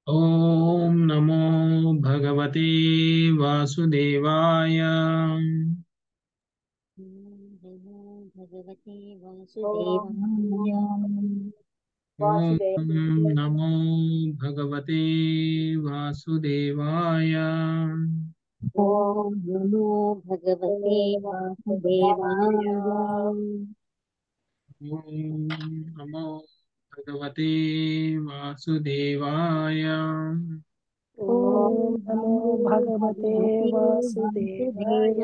ॐ नमो भगवते वासुदेवाय नमो भगवते ఓం वासुदेवाय ॐ नमो भगवते वासुदेवाय ॐ नमो भगवते वासुदेवाय ॐ नमो भगवते वासुदेवाय ఓం నమో భగవతే వాసుదేవాయ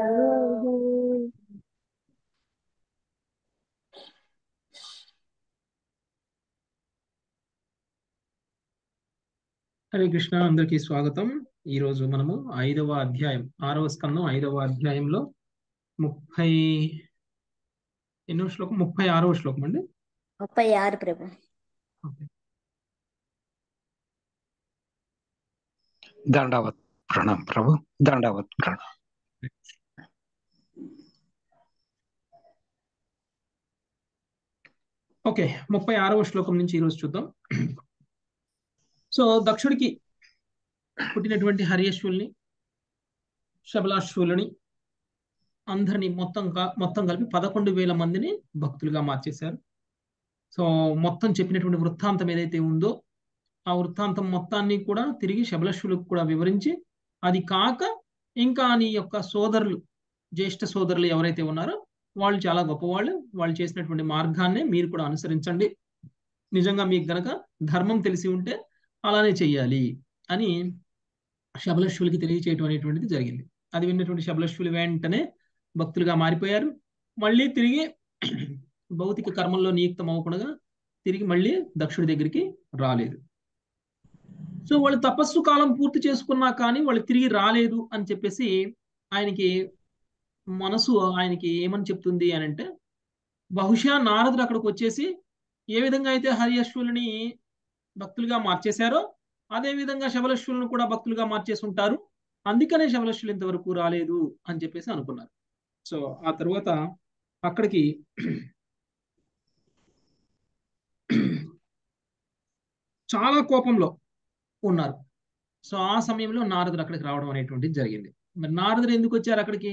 హరే కృష్ణ అందరికీ స్వాగతం ఈ రోజు మనము ఐదవ అధ్యాయం ఆరవ స్కందం ఐదవ అధ్యాయంలో ముప్పై ఎన్నో శ్లోకం ముప్పై ఆరవ శ్లోకం అండి ముప్పై ఆరు ప్రభు ఓకే. దండావత్ ప్రణాం ప్రభు దండావత్ ప్రణాం ఓకే ముప్పై ఆరవ శ్లోకం నుంచి ఈరోజు చూద్దాం సో దక్షుడికి పుట్టినటువంటి హరియశ్వుల్ని శబలాశ్వులని అందరినీ మొత్తం కా- మొత్తం కలిపి పదకొండు వేల మందిని భక్తులుగా మార్చేశారు సో మొత్తం చెప్పినటువంటి వృత్తాంతం ఏదైతే ఉందో ఆ వృత్తాంతం మొత్తాన్ని కూడా తిరిగి శబలశ్వులకు కూడా వివరించి అది కాక ఇంకా నీ యొక్క సోదరులు జ్యేష్ఠ సోదరులు ఎవరైతే ఉన్నారో వాళ్ళు చాలా గొప్పవాళ్ళు వాళ్ళు చేసినటువంటి మార్గాన్నే మీరు కూడా అనుసరించండి నిజంగా మీకు గనక ధర్మం తెలిసి ఉంటే అలానే చెయ్యాలి అని శబలశ్వులకి తెలియచేయటం అనేటువంటిది జరిగింది అది విన్నటువంటి శబలశ్వులు వెంటనే భక్తులుగా మారిపోయారు మళ్ళీ తిరిగి భౌతిక కర్మంలో నియుక్తం అవ్వకుండా తిరిగి మళ్ళీ దక్షుడి దగ్గరికి రాలేదు సో వాళ్ళు తపస్సు కాలం పూర్తి చేసుకున్నా కానీ వాళ్ళు తిరిగి రాలేదు అని చెప్పేసి ఆయనకి మనసు ఆయనకి ఏమని చెప్తుంది అని అంటే బహుశా నారదుడు అక్కడికి వచ్చేసి ఏ విధంగా అయితే హరియశ్వులని భక్తులుగా మార్చేశారో అదే విధంగా శబలశ్వులను కూడా భక్తులుగా మార్చేసి ఉంటారు అందుకనే శబలశ్వులు ఇంతవరకు రాలేదు అని చెప్పేసి అనుకున్నారు సో ఆ తర్వాత అక్కడికి చాలా కోపంలో ఉన్నారు సో ఆ సమయంలో నారదుడు అక్కడికి రావడం అనేటువంటిది జరిగింది మరి నారదుడు ఎందుకు వచ్చారు అక్కడికి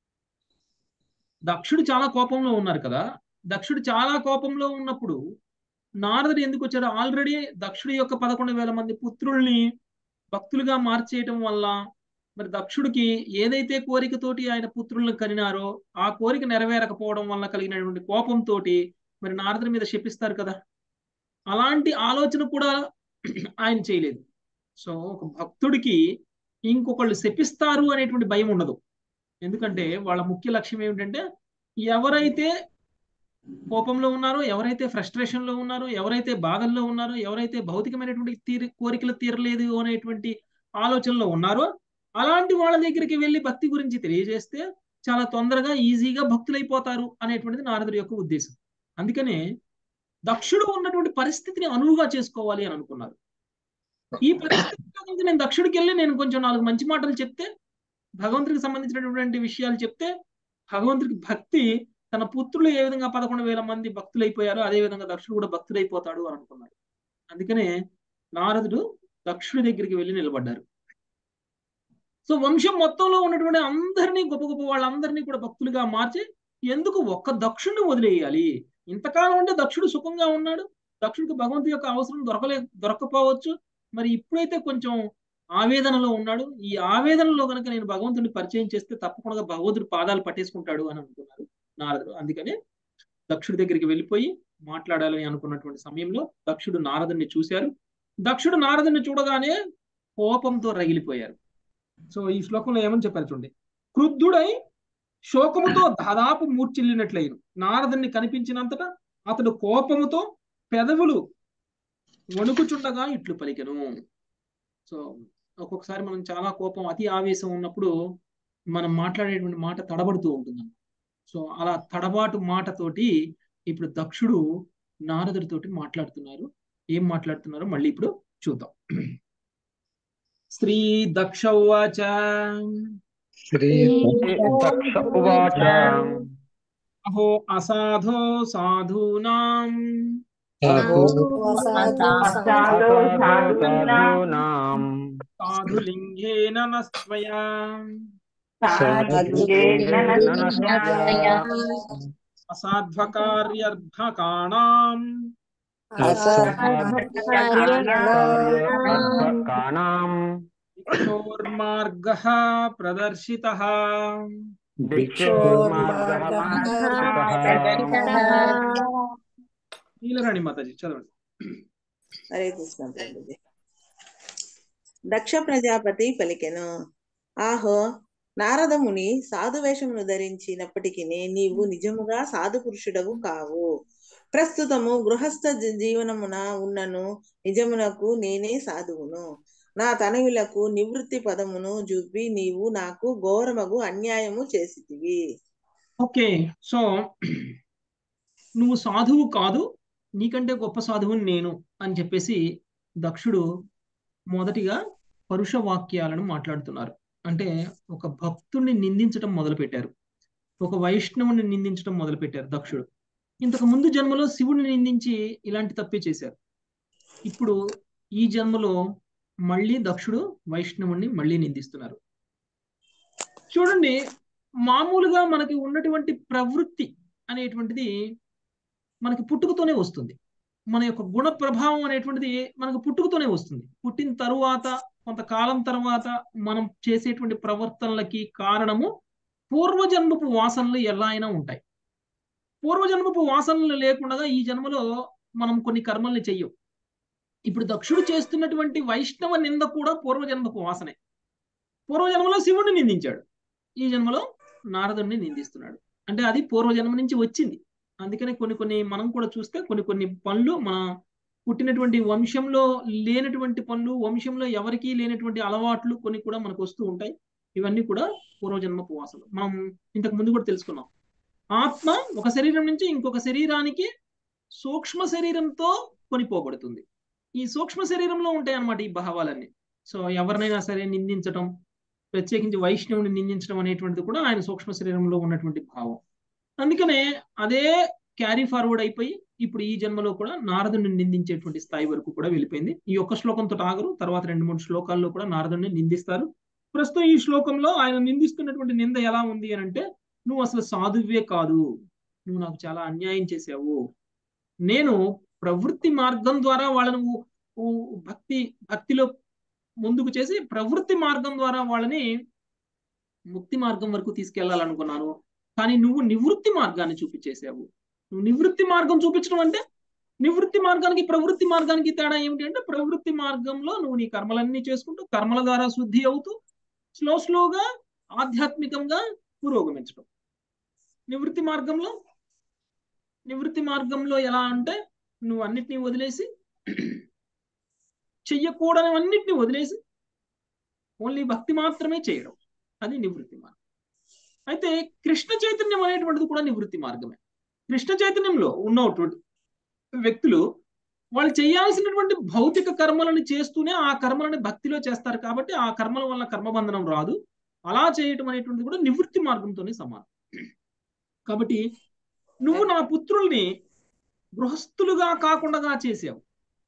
దక్షుడు చాలా కోపంలో ఉన్నారు కదా దక్షుడు చాలా కోపంలో ఉన్నప్పుడు నారదుడు ఎందుకు వచ్చాడు ఆల్రెడీ దక్షుడి యొక్క పదకొండు వేల మంది పుత్రుల్ని భక్తులుగా మార్చేయటం వల్ల మరి దక్షుడికి ఏదైతే కోరికతోటి ఆయన పుత్రులను కనినారో ఆ కోరిక నెరవేరకపోవడం వల్ల కలిగినటువంటి కోపంతో మరి నారదుడి మీద శపిస్తారు కదా అలాంటి ఆలోచన కూడా ఆయన చేయలేదు సో ఒక భక్తుడికి ఇంకొకళ్ళు శపిస్తారు అనేటువంటి భయం ఉండదు ఎందుకంటే వాళ్ళ ముఖ్య లక్ష్యం ఏమిటంటే ఎవరైతే కోపంలో ఉన్నారో ఎవరైతే ఫ్రస్ట్రేషన్ లో ఉన్నారో ఎవరైతే బాధల్లో ఉన్నారో ఎవరైతే భౌతికమైనటువంటి తీరి కోరికలు తీరలేదు అనేటువంటి ఆలోచనలో ఉన్నారో అలాంటి వాళ్ళ దగ్గరికి వెళ్ళి భక్తి గురించి తెలియజేస్తే చాలా తొందరగా ఈజీగా భక్తులైపోతారు అనేటువంటిది నారదుడి యొక్క ఉద్దేశం అందుకనే దక్షుడు ఉన్నటువంటి పరిస్థితిని అనువుగా చేసుకోవాలి అని అనుకున్నారు ఈ పరిస్థితిలో కనుక నేను దక్షుడికి వెళ్ళి నేను కొంచెం నాలుగు మంచి మాటలు చెప్తే భగవంతుడికి సంబంధించినటువంటి విషయాలు చెప్తే భగవంతుడికి భక్తి తన పుత్రులు ఏ విధంగా పదకొండు వేల మంది భక్తులైపోయారో అదే విధంగా దక్షుడు కూడా భక్తుడైపోతాడు అని అనుకున్నాడు అందుకనే నారదుడు దక్షుడి దగ్గరికి వెళ్ళి నిలబడ్డారు సో వంశం మొత్తంలో ఉన్నటువంటి అందరినీ గొప్ప గొప్ప వాళ్ళందరినీ కూడా భక్తులుగా మార్చి ఎందుకు ఒక్క దక్షుడిని వదిలేయాలి ఇంతకాలం అంటే దక్షుడు సుఖంగా ఉన్నాడు దక్షుడికి భగవంతు యొక్క అవసరం దొరకలే దొరకపోవచ్చు మరి ఇప్పుడైతే కొంచెం ఆవేదనలో ఉన్నాడు ఈ ఆవేదనలో కనుక నేను భగవంతుడిని పరిచయం చేస్తే తప్పకుండా భగవంతుడి పాదాలు పట్టేసుకుంటాడు అని అనుకున్నారు నారదుడు అందుకనే దక్షుడి దగ్గరికి వెళ్ళిపోయి మాట్లాడాలని అనుకున్నటువంటి సమయంలో దక్షుడు నారదుడిని చూశారు దక్షుడు నారదుడిని చూడగానే కోపంతో రగిలిపోయారు సో ఈ శ్లోకంలో ఏమని చెప్పారు చూడండి క్రుద్ధుడై శోకముతో దాదాపు మూర్చిల్లినట్లయిన నారదుని కనిపించినంతటా అతడు కోపముతో పెదవులు వణుకుచుండగా ఇట్లు పలికెను సో ఒక్కొక్కసారి మనం చాలా కోపం అతి ఆవేశం ఉన్నప్పుడు మనం మాట్లాడేటువంటి మాట తడబడుతూ ఉంటుంది సో అలా తడబాటు మాటతోటి ఇప్పుడు దక్షుడు నారదుడితోటి మాట్లాడుతున్నారు ఏం మాట్లాడుతున్నారో మళ్ళీ ఇప్పుడు చూద్దాం శ్రీ దక్ష ఉవాచ శ్రీ దక్ష ఉవాచ అహో అసాధో సాధూనాం అసాధు సాధూనాం సాధులింగేన నస్త్వయా అసాధ్వకార్యర్భకాణాం కాణాం భిక్షోర్మార్గః ప్రదర్శితః నీలరాణి మాతాజీ చదవండి హరే కృష్ణ ప్రభుజీ దక్ష ప్రజాపతి పలికెను ఆహో నారదముని సాధు వేషమును ధరించినప్పటికీ నీవు నిజముగా సాధు పురుషుడవు కావు ప్రస్తుతము గృహస్థ జీ- జీవనమున ఉన్నను నిజమునకు నేనే సాధువును నా తనయులకు నివృత్తి పదమును చూపి నీవు నాకు ఘోరమగు అన్యాయము చేసితివి ఓకే సో నువ్వు సాధువు కాదు నీకంటే గొప్ప సాధువుని నేను అని చెప్పేసి దక్షుడు మొదటిగా పరుష వాక్యాలను మాట్లాడుతున్నారు అంటే ఒక భక్తుడిని నిందించడం మొదలుపెట్టారు ఒక వైష్ణవుని నిందించడం మొదలుపెట్టారు దక్షుడు ఇంతకు ముందు జన్మలో శివుడిని నిందించి ఇలాంటి తప్పే చేశారు ఇప్పుడు ఈ జన్మలో మళ్ళీ దక్షుడు వైష్ణవుణ్ణి మళ్ళీ నిందిస్తున్నారు చూడండి మామూలుగా మనకి ఉన్నటువంటి ప్రవృత్తి అనేటువంటిది మనకి పుట్టుకతోనే వస్తుంది మన యొక్క గుణ ప్రభావం అనేటువంటిది మనకు పుట్టుకతోనే వస్తుంది పుట్టిన తరువాత కొంతకాలం తర్వాత మనం చేసేటువంటి ప్రవర్తనలకి కారణము పూర్వజన్మపు వాసనలు ఎలా అయినా ఉంటాయి పూర్వజన్మపు వాసనలు లేకుండా ఈ జన్మలో మనం కొన్ని కర్మల్ని చెయ్యం ఇప్పుడు దక్షుడు చేస్తున్నటువంటి వైష్ణవ నింద కూడా పూర్వజన్మపు వాసనే పూర్వజన్మలో శివుడిని నిందించాడు ఈ జన్మలో నారదుడిని నిందిస్తున్నాడు అంటే అది పూర్వజన్మ నుంచి వచ్చింది అందుకనే కొన్ని కొన్ని మనం కూడా చూస్తే కొన్ని కొన్ని పనులు మన పుట్టినటువంటి వంశంలో లేనటువంటి పనులు వంశంలో ఎవరికీ లేనటువంటి అలవాట్లు కొన్ని కూడా మనకు వస్తూ ఉంటాయి ఇవన్నీ కూడా పూర్వజన్మపు వాసనలు మనం ఇంతకు ముందు కూడా తెలుసుకున్నాం ఆత్మ ఒక శరీరం నుంచి ఇంకొక శరీరానికి సూక్ష్మ శరీరంతో కొనిపోబడుతుంది ఈ సూక్ష్మ శరీరంలో ఉంటాయి అన్నమాట ఈ భావాలన్నీ సో ఎవరినైనా సరే నిందించటం ప్రత్యేకించి వైష్ణవుని నిందించడం అనేటువంటిది కూడా ఆయన సూక్ష్మ శరీరంలో ఉన్నటువంటి భావం అందుకనే అదే క్యారీ ఫార్వర్డ్ అయిపోయి ఇప్పుడు ఈ జన్మలో కూడా నారదుని నిందించేటువంటి స్థాయి వరకు కూడా వెళ్ళిపోయింది ఈ ఒక్క శ్లోకంతో ఆగరు తర్వాత రెండు మూడు శ్లోకాల్లో కూడా నారదుని నిందిస్తారు ప్రస్తుతం ఈ శ్లోకంలో ఆయన నిందిస్తున్నటువంటి నింద ఎలా ఉంది అని అంటే నువ్వు అసలు సాధువే కాదు నువ్వు నాకు చాలా అన్యాయం చేసావు నేను ప్రవృత్తి మార్గం ద్వారా వాళ్ళను ఊ- ఊ- భక్తి భక్తిలో ముందుకు చేసి ప్రవృత్తి మార్గం ద్వారా వాళ్ళని ముక్తి మార్గం వరకు తీసుకెళ్లాలనుకున్నాను కానీ నువ్వు నివృత్తి మార్గాన్ని చూపించేసావు నువ్వు నివృత్తి మార్గం చూపించడం అంటే నివృత్తి మార్గానికి ప్రవృత్తి మార్గానికి తేడా ఏమిటి అంటే ప్రవృత్తి మార్గంలో నువ్వు నీ కర్మలన్నీ చేసుకుంటూ కర్మల ద్వారా శుద్ధి అవుతూ స్లో స్లోగా ఆధ్యాత్మికంగా పురోగమించడం నివృత్తి మార్గంలో నివృత్తి మార్గంలో ఎలా అంటే నువ్వు అన్నిటినీ వదిలేసి చెయ్యకూడనివన్నిటిని వదిలేసి ఓన్లీ భక్తి మాత్రమే చేయడం అది నివృత్తి మార్గం అయితే కృష్ణ చైతన్యం అనేటువంటిది కూడా నివృత్తి మార్గమే కృష్ణ చైతన్యంలో ఉన్నటువంటి వ్యక్తులు వాళ్ళు చేయాల్సినటువంటి భౌతిక కర్మలను చేస్తూనే ఆ కర్మలను భక్తిలో చేస్తారు కాబట్టి ఆ కర్మల వల్ల కర్మబంధనం రాదు అలా చేయటం అనేటువంటిది కూడా నివృత్తి మార్గంతోనే సమానం కాబట్టి నువ్వు నా పుత్రుల్ని గృహస్థులుగా కాకుండా చేసావు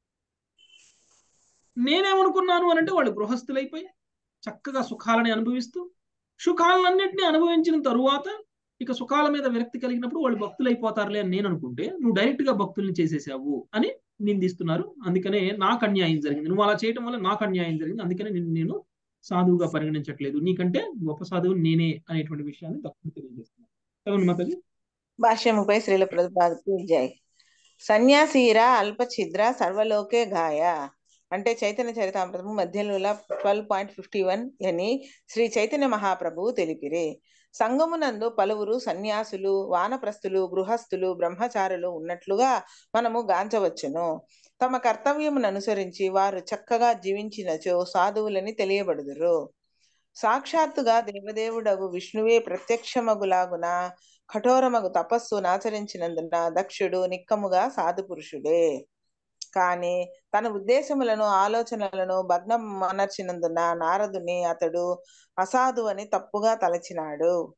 నేనేమనుకున్నాను అని అంటే వాళ్ళు గృహస్థులైపోయి చక్కగా సుఖాలని అనుభవిస్తూ సుఖాలన్నింటినీ అనుభవించిన తరువాత ఇక సుఖాల మీద విరక్తి కలిగినప్పుడు వాళ్ళు భక్తులు అయిపోతారులే అని నేను అనుకుంటే నువ్వు డైరెక్ట్ గా భక్తుల్ని చేసేసావు అని నిందిస్తున్నారు అందుకనే నాకు అన్యాయం జరిగింది నువ్వు అలా చేయటం వల్ల నాకు అన్యాయం జరిగింది అందుకనే నిన్ను నేను సాధువుగా పరిగణించట్లేదు నీకంటే గొప్ప సాధువు నేనే అనేటువంటి విషయాన్ని భక్తులు తెలియజేస్తున్నాను చదవండి మాతాజీ భాష్యముపై శ్రీల ప్రభుపాదకు జై సన్యాసీర అల్పఛిద్ర సర్వలోకే గాయ అంటే చైతన్య చరితామృతము మధ్యలో ట్వెల్వ్ పాయింట్ ఫిఫ్టీ వన్ అని శ్రీ చైతన్య మహాప్రభువు తెలిపిరి సంగమునందు పలువురు సన్యాసులు వానప్రస్థులు గృహస్థులు బ్రహ్మచారులు ఉన్నట్లుగా మనము గాంచవచ్చును తమ కర్తవ్యమును అనుసరించి వారు చక్కగా జీవించినచో సాధువులని తెలియబడుదురు సాక్షాత్తుగా దేవదేవుడగు విష్ణువే ప్రత్యక్షమగులాగున కఠోరమగు తపస్సు నాచరించినందున దక్షుడు నిక్కముగా సాధు పురుషుడే కాని తన ఉద్దేశములను ఆలోచనలను భగ్నం మనర్చినందున నారదుని అతడు అసాధు అని తప్పుగా తలచినాడు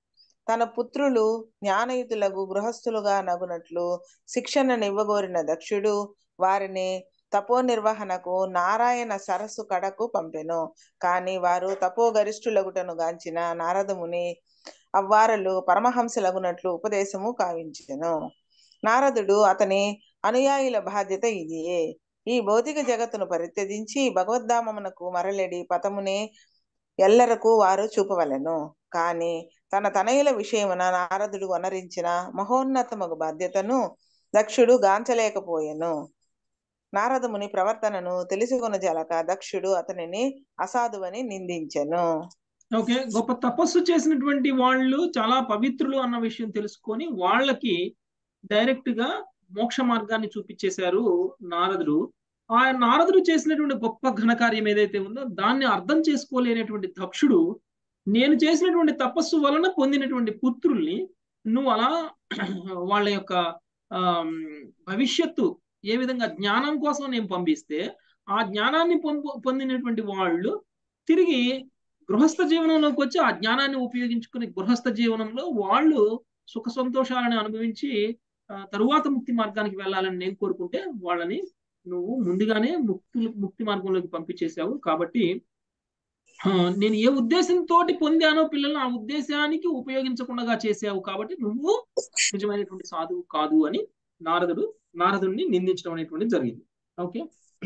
తన పుత్రులు జ్ఞానయుతులకు గృహస్థులుగా నగునట్లు శిక్షణనివ్వగోరిన దక్షుడు వారిని తపో నిర్వహణకు నారాయణ సరస్సు కడకు పంపెను కాని వారు తపో గరిష్ఠులగుటను గాంచిన నారదముని అవ్వారలు పరమహంసలగునట్లు ఉపదేశము కావించెను నారదుడు అతని అనుయాయుల బాధ్యత ఇదియే ఈ భౌతిక జగత్తును పరిత్యజించి భగవద్ధామమునకు మరలెడి పతమునే ఎల్లరకు వారు చూపవలెను కాని తన తనయుల విషయమున నారదుడు వనరించిన మహోన్నతమగు బాధ్యతను దక్షుడు గాంచలేకపోయెను నారదముని ప్రవర్తనను తెలుసుకున్న జలక దక్షుడు అతనిని అసాధువని నిందించెను ఓకే గొప్ప తపస్సు చేసినటువంటి వాళ్ళు చాలా పవిత్రులు అన్న విషయం తెలుసుకొని వాళ్ళకి డైరెక్ట్ గా మోక్ష మార్గాన్ని చూపించేశారు నారదుడు ఆ నారదుడు చేసినటువంటి గొప్ప ఘనకార్యం ఏదైతే ఉందో దాన్ని అర్థం చేసుకోలేనటువంటి దక్షుడు నేను చేసినటువంటి తపస్సు వలన పొందినటువంటి పుత్రుల్ని నువ్వు అలా వాళ్ళ యొక్క ఆమ్, భవిష్యత్తు ఏ విధంగా జ్ఞానం కోసం నేను పంపిస్తే ఆ జ్ఞానాన్ని పొందు పొందినటువంటి వాళ్ళు తిరిగి గృహస్థ జీవనంలోకి వచ్చి ఆ జ్ఞానాన్ని ఉపయోగించుకుని గృహస్థ జీవనంలో వాళ్ళు సుఖ సంతోషాలను అనుభవించి ఆ, తరువాత ముక్తి మార్గానికి వెళ్ళాలని నేను కోరుకుంటే వాళ్ళని నువ్వు ముందుగానే ముక్తి ముక్తి మార్గంలోకి పంపించేశావు కాబట్టి ఆ, నేను ఏ ఉద్దేశంతో పొందానో పిల్లల్ని ఆ ఉద్దేశానికి ఉపయోగించకుండా చేసావు కాబట్టి నువ్వు నిజమైనటువంటి సాధువు కాదు అని నారదుడు నారదుడిని నిందించడం అనేటువంటిది జరిగింది ఓకే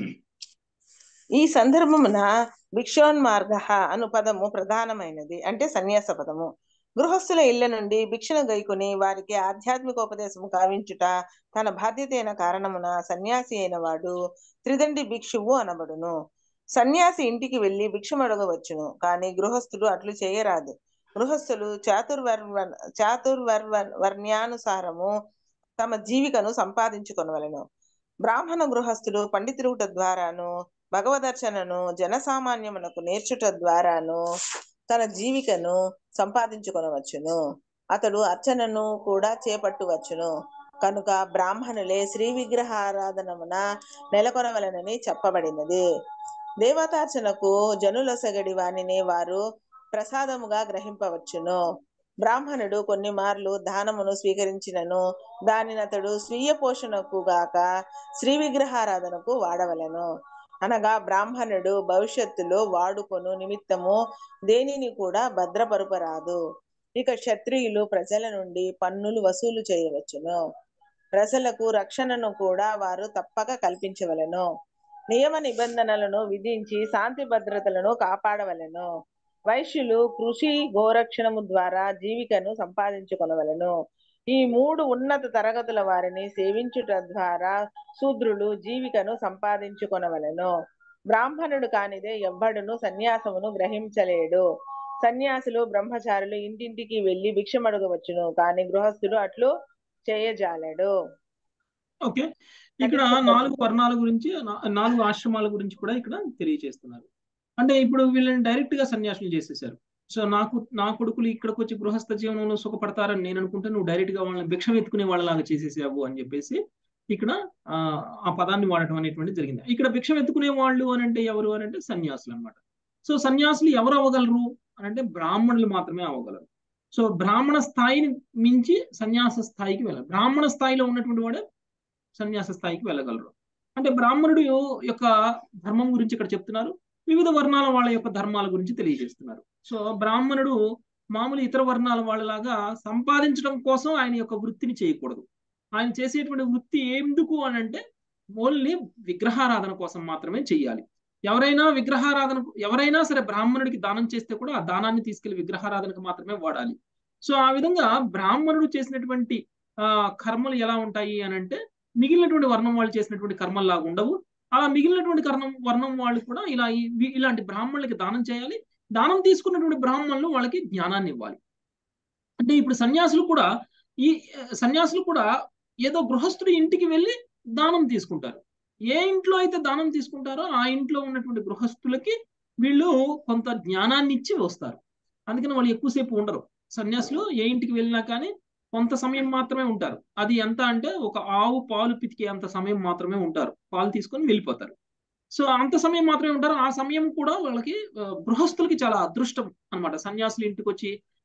ఈ సందర్భమున భిక్షోన్మార్గ అను పదము ప్రధానమైనది అంటే సన్యాస పదము గృహస్థుల ఇళ్ల నుండి భిక్షను గైకొని వారికి ఆధ్యాత్మికోపదేశము కావించుట తన బాధ్యత అయిన కారణమున సన్యాసి అయిన వాడు త్రిదండి భిక్షువు అనబడును సన్యాసి ఇంటికి వెళ్లి భిక్షమడగవచ్చును కానీ గృహస్థుడు అట్లు చేయరాదు గృహస్థులు చాతుర్వర్వ చాతుర్వర్వ వర్ణ్యానుసారము తమ జీవికను సంపాదించుకొనవలెను బ్రాహ్మణ గృహస్థుడు పండితులుట ద్వారాను భగవదర్శనను జనసామాన్యమునకు నేర్చుట ద్వారాను తన జీవికను సంపాదించుకొనవచ్చును అతడు అర్చనను కూడా చేపట్టువచ్చును కనుక బ్రాహ్మణులే శ్రీ విగ్రహారాధనమున నెలకొనవలనని చెప్పబడినది దేవతార్చనకు జనులొసగడి వానిని వారు ప్రసాదముగా గ్రహింపవచ్చును బ్రాహ్మణుడు కొన్ని మార్లు దానమును స్వీకరించినను దానిని అతడు స్వీయ పోషణకు గాక శ్రీ విగ్రహారాధనకు వాడవలెను అనగా బ్రాహ్మణుడు భవిష్యత్తులో వాడుకొను నిమిత్తము దేనిని కూడా భద్రపరుపరాదు ఇక క్షత్రియులు ప్రజల నుండి పన్నులు వసూలు చేయవచ్చును ప్రజలకు రక్షణను కూడా వారు తప్పక కల్పించవలెను నియమ నిబంధనలను విధించి శాంతి భద్రతలను కాపాడవలెను వైశ్యులు కృషి గోరక్షణము ద్వారా జీవికను సంపాదించుకొనవలెను ఈ మూడు ఉన్నత తరగతుల వారిని సేవించుట ద్వారా శూద్రులు జీవికను సంపాదించుకొనవలెను బ్రాహ్మణుడు కానిదే ఎవ్వడును సన్యాసమును గ్రహించలేడు సన్యాసులు బ్రహ్మచారులు ఇంటింటికి వెళ్లి భిక్షమడగవచ్చును కానీ గృహస్థుడు అట్లు చేయజాలడు ఓకే ఇక్కడ నాలుగు వర్ణాల గురించి నా- నాలుగు ఆశ్రమాల గురించి కూడా ఇక్కడ తెలియజేస్తున్నారు అంటే ఇప్పుడు వీళ్ళని డైరెక్ట్ గా సన్యాసులు చేసేసారు సో నాకు నా కొడుకులు ఇక్కడికి వచ్చి గృహస్థ జీవనంలో సుఖపడతారని నేను అనుకుంటే నువ్వు డైరెక్ట్ గా వాళ్ళని భిక్షం ఎత్తుకునే వాళ్ళలాగా చేసేసావు అని చెప్పేసి ఇక్కడ ఆ ఆ పదాన్ని వాడటం అనేటువంటిది జరిగింది ఇక్కడ భిక్షం ఎత్తుకునే వాళ్ళు అని అంటే ఎవరు అని అంటే సన్యాసులు అన్నమాట సో సన్యాసులు ఎవరు అవ్వగలరు అని అంటే బ్రాహ్మణులు మాత్రమే అవ్వగలరు సో బ్రాహ్మణ స్థాయిని మించి సన్యాస స్థాయికి వెళ్ళాలి బ్రాహ్మణ స్థాయిలో ఉన్నటువంటి వాడే సన్యాస స్థాయికి వెళ్ళగలరు అంటే బ్రాహ్మణుడు యొక్క ధర్మం గురించి ఇక్కడ చెప్తున్నారు వివిధ వర్ణాల వాళ్ళ యొక్క ధర్మాల గురించి తెలియజేస్తున్నారు సో బ్రాహ్మణుడు మామూలు ఇతర వర్ణాల వాళ్ళలాగా సంపాదించడం కోసం ఆయన యొక్క వృత్తిని చేయకూడదు ఆయన చేసేటువంటి వృత్తి ఎందుకు అని అంటే ఓన్లీ విగ్రహారాధన కోసం మాత్రమే చేయాలి ఎవరైనా విగ్రహారాధన ఎవరైనా సరే బ్రాహ్మణుడికి దానం చేస్తే కూడా ఆ దానాన్ని తీసుకెళ్లి విగ్రహారాధనకు మాత్రమే వాడాలి సో ఆ విధంగా బ్రాహ్మణుడు చేసినటువంటి ఆ కర్మలు ఎలా ఉంటాయి అని అంటే మిగిలినటువంటి వర్ణం వాళ్ళు చేసినటువంటి కర్మల్లాగా ఉండవు అలా మిగిలినటువంటి కర్ణం వర్ణం వాళ్ళు కూడా ఇలా ఈ- ఇలాంటి బ్రాహ్మణులకి దానం చేయాలి దానం తీసుకున్నటువంటి బ్రాహ్మణులు వాళ్ళకి జ్ఞానాన్ని ఇవ్వాలి అంటే ఇప్పుడు సన్యాసులు కూడా ఈ ఆ, సన్యాసులు కూడా ఏదో గృహస్థుడి ఇంటికి వెళ్ళి దానం తీసుకుంటారు ఏ ఇంట్లో అయితే దానం తీసుకుంటారో ఆ ఇంట్లో ఉన్నటువంటి గృహస్థులకి వీళ్ళు కొంత జ్ఞానాన్ని ఇచ్చి వస్తారు అందుకని వాళ్ళు ఎక్కువసేపు ఉండరు సన్యాసులు ఏ ఇంటికి వెళ్ళినా కానీ కొంత సమయం మాత్రమే ఉంటారు అది ఎంత అంటే ఒక ఆవు పాలు పితికే అంత సమయం మాత్రమే ఉంటారు పాలు తీసుకొని వెళ్ళిపోతారు సో అంత సమయం మాత్రమే ఉంటారు ఆ సమయం కూడా వాళ్ళకి ఆ, గృహస్థులకి చాలా అదృష్టం అన్నమాట సన్యాసులు ఇంటికి వచ్చి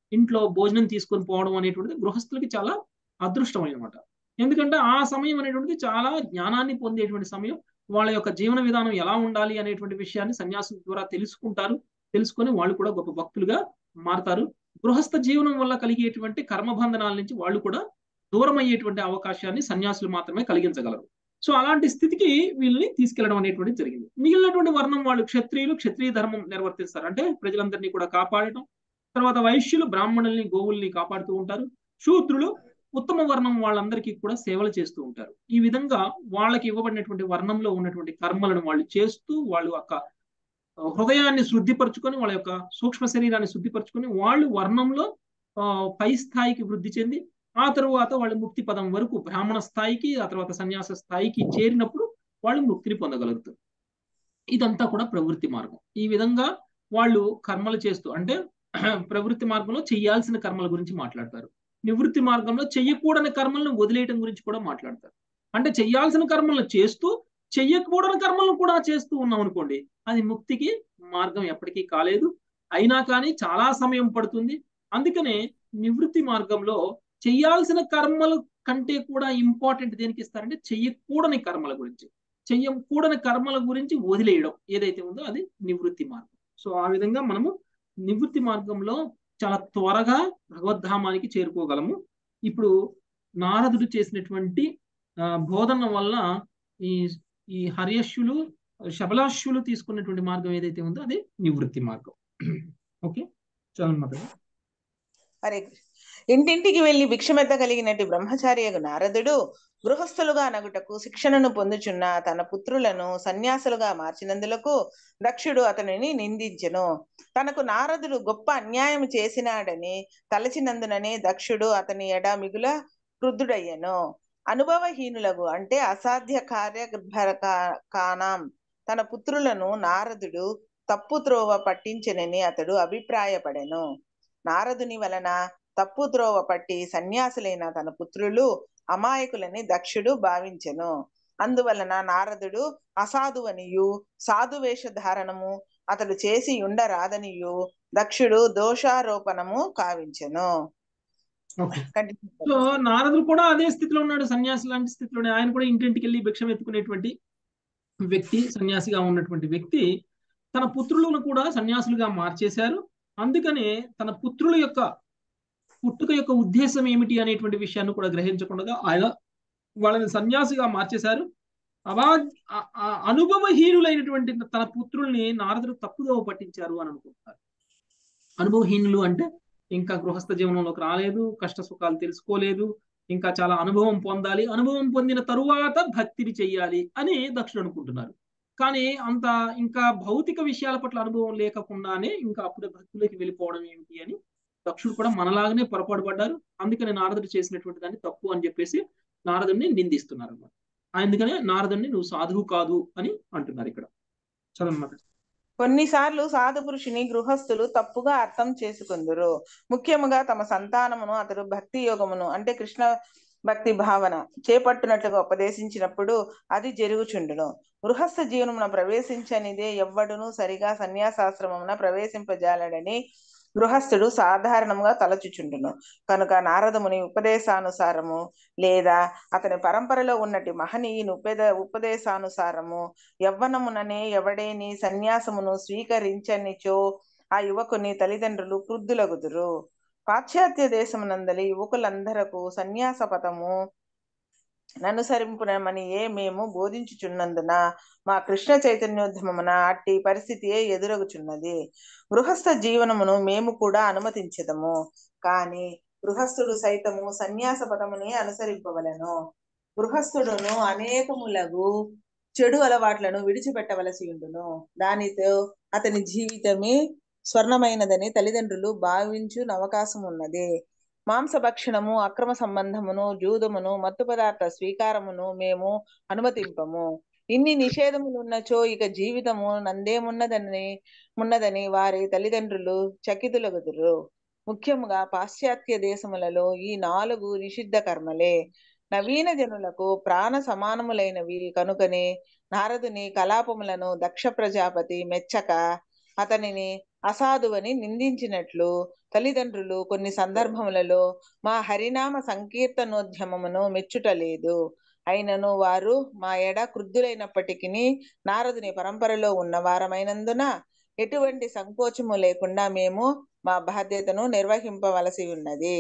ఇంట్లో భోజనం తీసుకొని పోవడం అనేటువంటిది గృహస్థులకి చాలా అదృష్టం అనమాట ఎందుకంటే ఆ సమయం అనేటువంటిది చాలా జ్ఞానాన్ని పొందేటువంటి సమయం వాళ్ళ యొక్క జీవన విధానం ఎలా ఉండాలి అనేటువంటి విషయాన్ని సన్యాసం ద్వారా తెలుసుకుంటారు తెలుసుకొని వాళ్ళు కూడా గొప్ప భక్తులుగా మారతారు గృహస్థ జీవనం వల్ల కలిగేటువంటి కర్మబంధనాల నుంచి వాళ్ళు కూడా దూరం అయ్యేటువంటి అవకాశాన్ని సన్యాసులు మాత్రమే కలిగించగలరు సో అలాంటి స్థితికి వీళ్ళని తీసుకెళ్లడం అనేటువంటిది జరిగింది మిగిలినటువంటి వర్ణం వాళ్ళు క్షత్రియులు క్షత్రియ ధర్మం నిర్వర్తిస్తారు అంటే ప్రజలందరినీ కూడా కాపాడటం తర్వాత వైశ్యులు బ్రాహ్మణుల్ని గోవుల్ని కాపాడుతూ ఉంటారు శూద్రులు ఉత్తమ వర్ణం వాళ్ళందరికీ కూడా సేవలు చేస్తూ ఉంటారు ఈ విధంగా వాళ్ళకి ఇవ్వబడినటువంటి వర్ణంలో ఉన్నటువంటి కర్మలను వాళ్ళు చేస్తూ వాళ్ళు యొక్క హృదయాన్ని శుద్ధిపరచుకొని వాళ్ళ యొక్క సూక్ష్మ శరీరాన్ని శుద్ధిపరచుకొని వాళ్ళు వర్ణంలో పై స్థాయికి వృద్ధి చెంది ఆ తరువాత వాళ్ళు ముక్తి పదం వరకు బ్రాహ్మణ స్థాయికి ఆ తర్వాత సన్యాస స్థాయికి చేరినప్పుడు వాళ్ళు ముక్తిని పొందగలుగుతారు ఇదంతా కూడా ప్రవృత్తి మార్గం ఈ విధంగా వాళ్ళు కర్మలు చేస్తూ అంటే ప్రవృత్తి మార్గంలో చేయాల్సిన కర్మల గురించి మాట్లాడతారు నివృత్తి మార్గంలో చెయ్యకూడని కర్మలను వదిలేయటం గురించి కూడా మాట్లాడతారు అంటే చెయ్యాల్సిన కర్మలను చేస్తూ చెయ్యకూడని కర్మలను కూడా చేస్తూ ఉన్నాం అనుకోండి అది ముక్తికి మార్గం ఎప్పటికీ కాలేదు అయినా కానీ చాలా సమయం పడుతుంది అందుకనే నివృత్తి మార్గంలో చెయ్యాల్సిన కర్మల కంటే కూడా ఇంపార్టెంట్ దేనికి ఇస్తారంటే చెయ్యకూడని కర్మల గురించి చెయ్యకూడని కర్మల గురించి వదిలేయడం ఏదైతే ఉందో అది నివృత్తి మార్గం సో ఆ విధంగా మనము నివృత్తి మార్గంలో చాలా త్వరగా భగవద్ధామానికి చేరుకోగలము ఇప్పుడు నారదుడు చేసినటువంటి బోధన వల్ల ఈ ఈ హర్యశ్యులు శబలాశ్యులు తీసుకున్నటువంటి మార్గం ఏదైతే ఉందో అది నివృత్తి మార్గం ఓకే చదవమాట హరే ఇంటింటికి వెళ్లి భిక్షమెత్తగలిగినట్టు బ్రహ్మచారియగు నారదుడు గృహస్థులుగా నగుటకు శిక్షణను పొందుచున్న తన పుత్రులను సన్యాసులుగా మార్చినందులకు దక్షుడు అతనిని నిందించెను తనకు నారదుడు గొప్ప అన్యాయం చేసినాడని తలచినందుననే దక్షుడు అతని ఎడ మిగుల క్రుద్ధుడయ్యను అనుభవహీనులకు అంటే అసాధ్య కార్య కానాం తన పుత్రులను నారదుడు తప్పు త్రోవ పట్టించనని అతడు అభిప్రాయపడెను నారదుని వలన తప్పు త్రోవ పట్టి సన్యాసులైన తన పుత్రులు అమాయకులని దక్షుడు భావించెను అందువలన నారదుడు అసాధువనియు సాధువేష ధారణము అతడు చేసి ఉండరాదనియు దక్షుడు దోషారోపణము కావించెను సో నారదుడు కూడా అదే స్థితిలో ఉన్నాడు సన్యాసి లాంటి స్థితిలోనే ఆయన కూడా ఇంటింటికి వెళ్ళి భిక్షం ఎత్తుకునేటువంటి వ్యక్తి సన్యాసిగా ఉన్నటువంటి వ్యక్తి తన పుత్రులను కూడా సన్యాసులుగా మార్చేశారు అందుకనే తన పుత్రుల యొక్క పుట్టుక యొక్క ఉద్దేశం ఏమిటి అనేటువంటి విషయాన్ని కూడా గ్రహించకుండా ఆయన వాళ్ళని సన్యాసిగా మార్చేశారు అవా అనుభవహీనులైనటువంటి తన పుత్రుల్ని నారదుడు తప్పుదోవ పట్టించారు అని అనుకుంటారు అనుభవహీనులు అంటే ఇంకా గృహస్థ జీవనంలోకి రాలేదు కష్ట సుఖాలు తెలుసుకోలేదు ఇంకా చాలా అనుభవం పొందాలి అనుభవం పొందిన తరువాత భక్తిని చెయ్యాలి అని దక్షుడు అనుకుంటున్నారు కానీ అంత ఇంకా భౌతిక విషయాల పట్ల అనుభవం లేకుండానే ఇంకా అప్పుడే భక్తులకి వెళ్ళిపోవడం ఏమిటి అని దక్షుడు కూడా మనలాగానే పొరపాటు పడ్డారు అందుకని నారదుడు చేసినటువంటి దాన్ని తప్పు అని చెప్పేసి నారదుడిని నిందిస్తున్నారు అన్నమాట అందుకనే నారదుడిని నువ్వు సాధువు కాదు అని అంటున్నారు ఇక్కడ చదవమాట కొన్నిసార్లు సాధు పురుషుని గృహస్థులు తప్పుగా అర్థం చేసుకుందరు ముఖ్యముగా తమ సంతానమును అతడు భక్తి యోగమును అంటే కృష్ణ భక్తి భావన చేపట్టునట్లుగా ఉపదేశించినప్పుడు అది జరుగుచుండును గృహస్థ జీవనమున ప్రవేశించనిదే ఎవ్వడును సరిగా సన్యాసాశ్రమమున ప్రవేశింపజాలడని గృహస్థుడు సాధారణంగా తలచుచుండును కనుక నారదముని ఉపదేశానుసారము లేదా అతని పరంపరలో ఉన్నటి మహనీయుని ఉపద ఉపదేశానుసారము యవ్వనముననే ఎవడేని సన్యాసమును స్వీకరించనిచో ఆ యువకుని తల్లిదండ్రులు క్రుద్ధులగుదురు పాశ్చాత్య దేశమునందలి యువకులందరకు సన్యాస పథము ననుసరింపునమని ఏ మేము బోధించుచున్నందున మా కృష్ణ చైతన్యోద్యమమున అట్టి పరిస్థితియే ఎదురగుచున్నది గృహస్థ జీవనమును మేము కూడా అనుమతించదము కానీ గృహస్థుడు సైతము సన్యాస పదముని అనుసరింపవలను గృహస్థుడును అనేకములగు చెడు అలవాట్లను విడిచిపెట్టవలసి ఉండును దానితో అతని జీవితమే స్వర్ణమైనదని తల్లిదండ్రులు భావించు అవకాశం ఉన్నది మాంసభక్షణము అక్రమ సంబంధమును జూదమును మత్తు పదార్థ స్వీకారమును మేము అనుమతింపము ఇన్ని నిషేధములున్నచో ఇక జీవితము నందేమున్నదని ఉన్నదని వారి తల్లిదండ్రులు చకితులగుదురు ముఖ్యముగా పాశ్చాత్య దేశములలో ఈ నాలుగు నిషిద్ధ కర్మలే నవీన జనులకు ప్రాణ సమానములైనవి కనుకనే నారదుని కలాపములను దక్ష ప్రజాపతి మెచ్చక అతనిని అసాధువని నిందించినట్లు తల్లిదండ్రులు కొన్ని సందర్భములలో మా హరినామ సంకీర్తనోద్యమమును మెచ్చుటలేదు అయినను వారు మా ఎడ క్రుద్ధులైనప్పటికీ నారదుని పరంపరలో ఉన్న వారమైనందున ఎటువంటి సంకోచము లేకుండా మేము మా బాధ్యతను నిర్వహింపవలసి ఉన్నది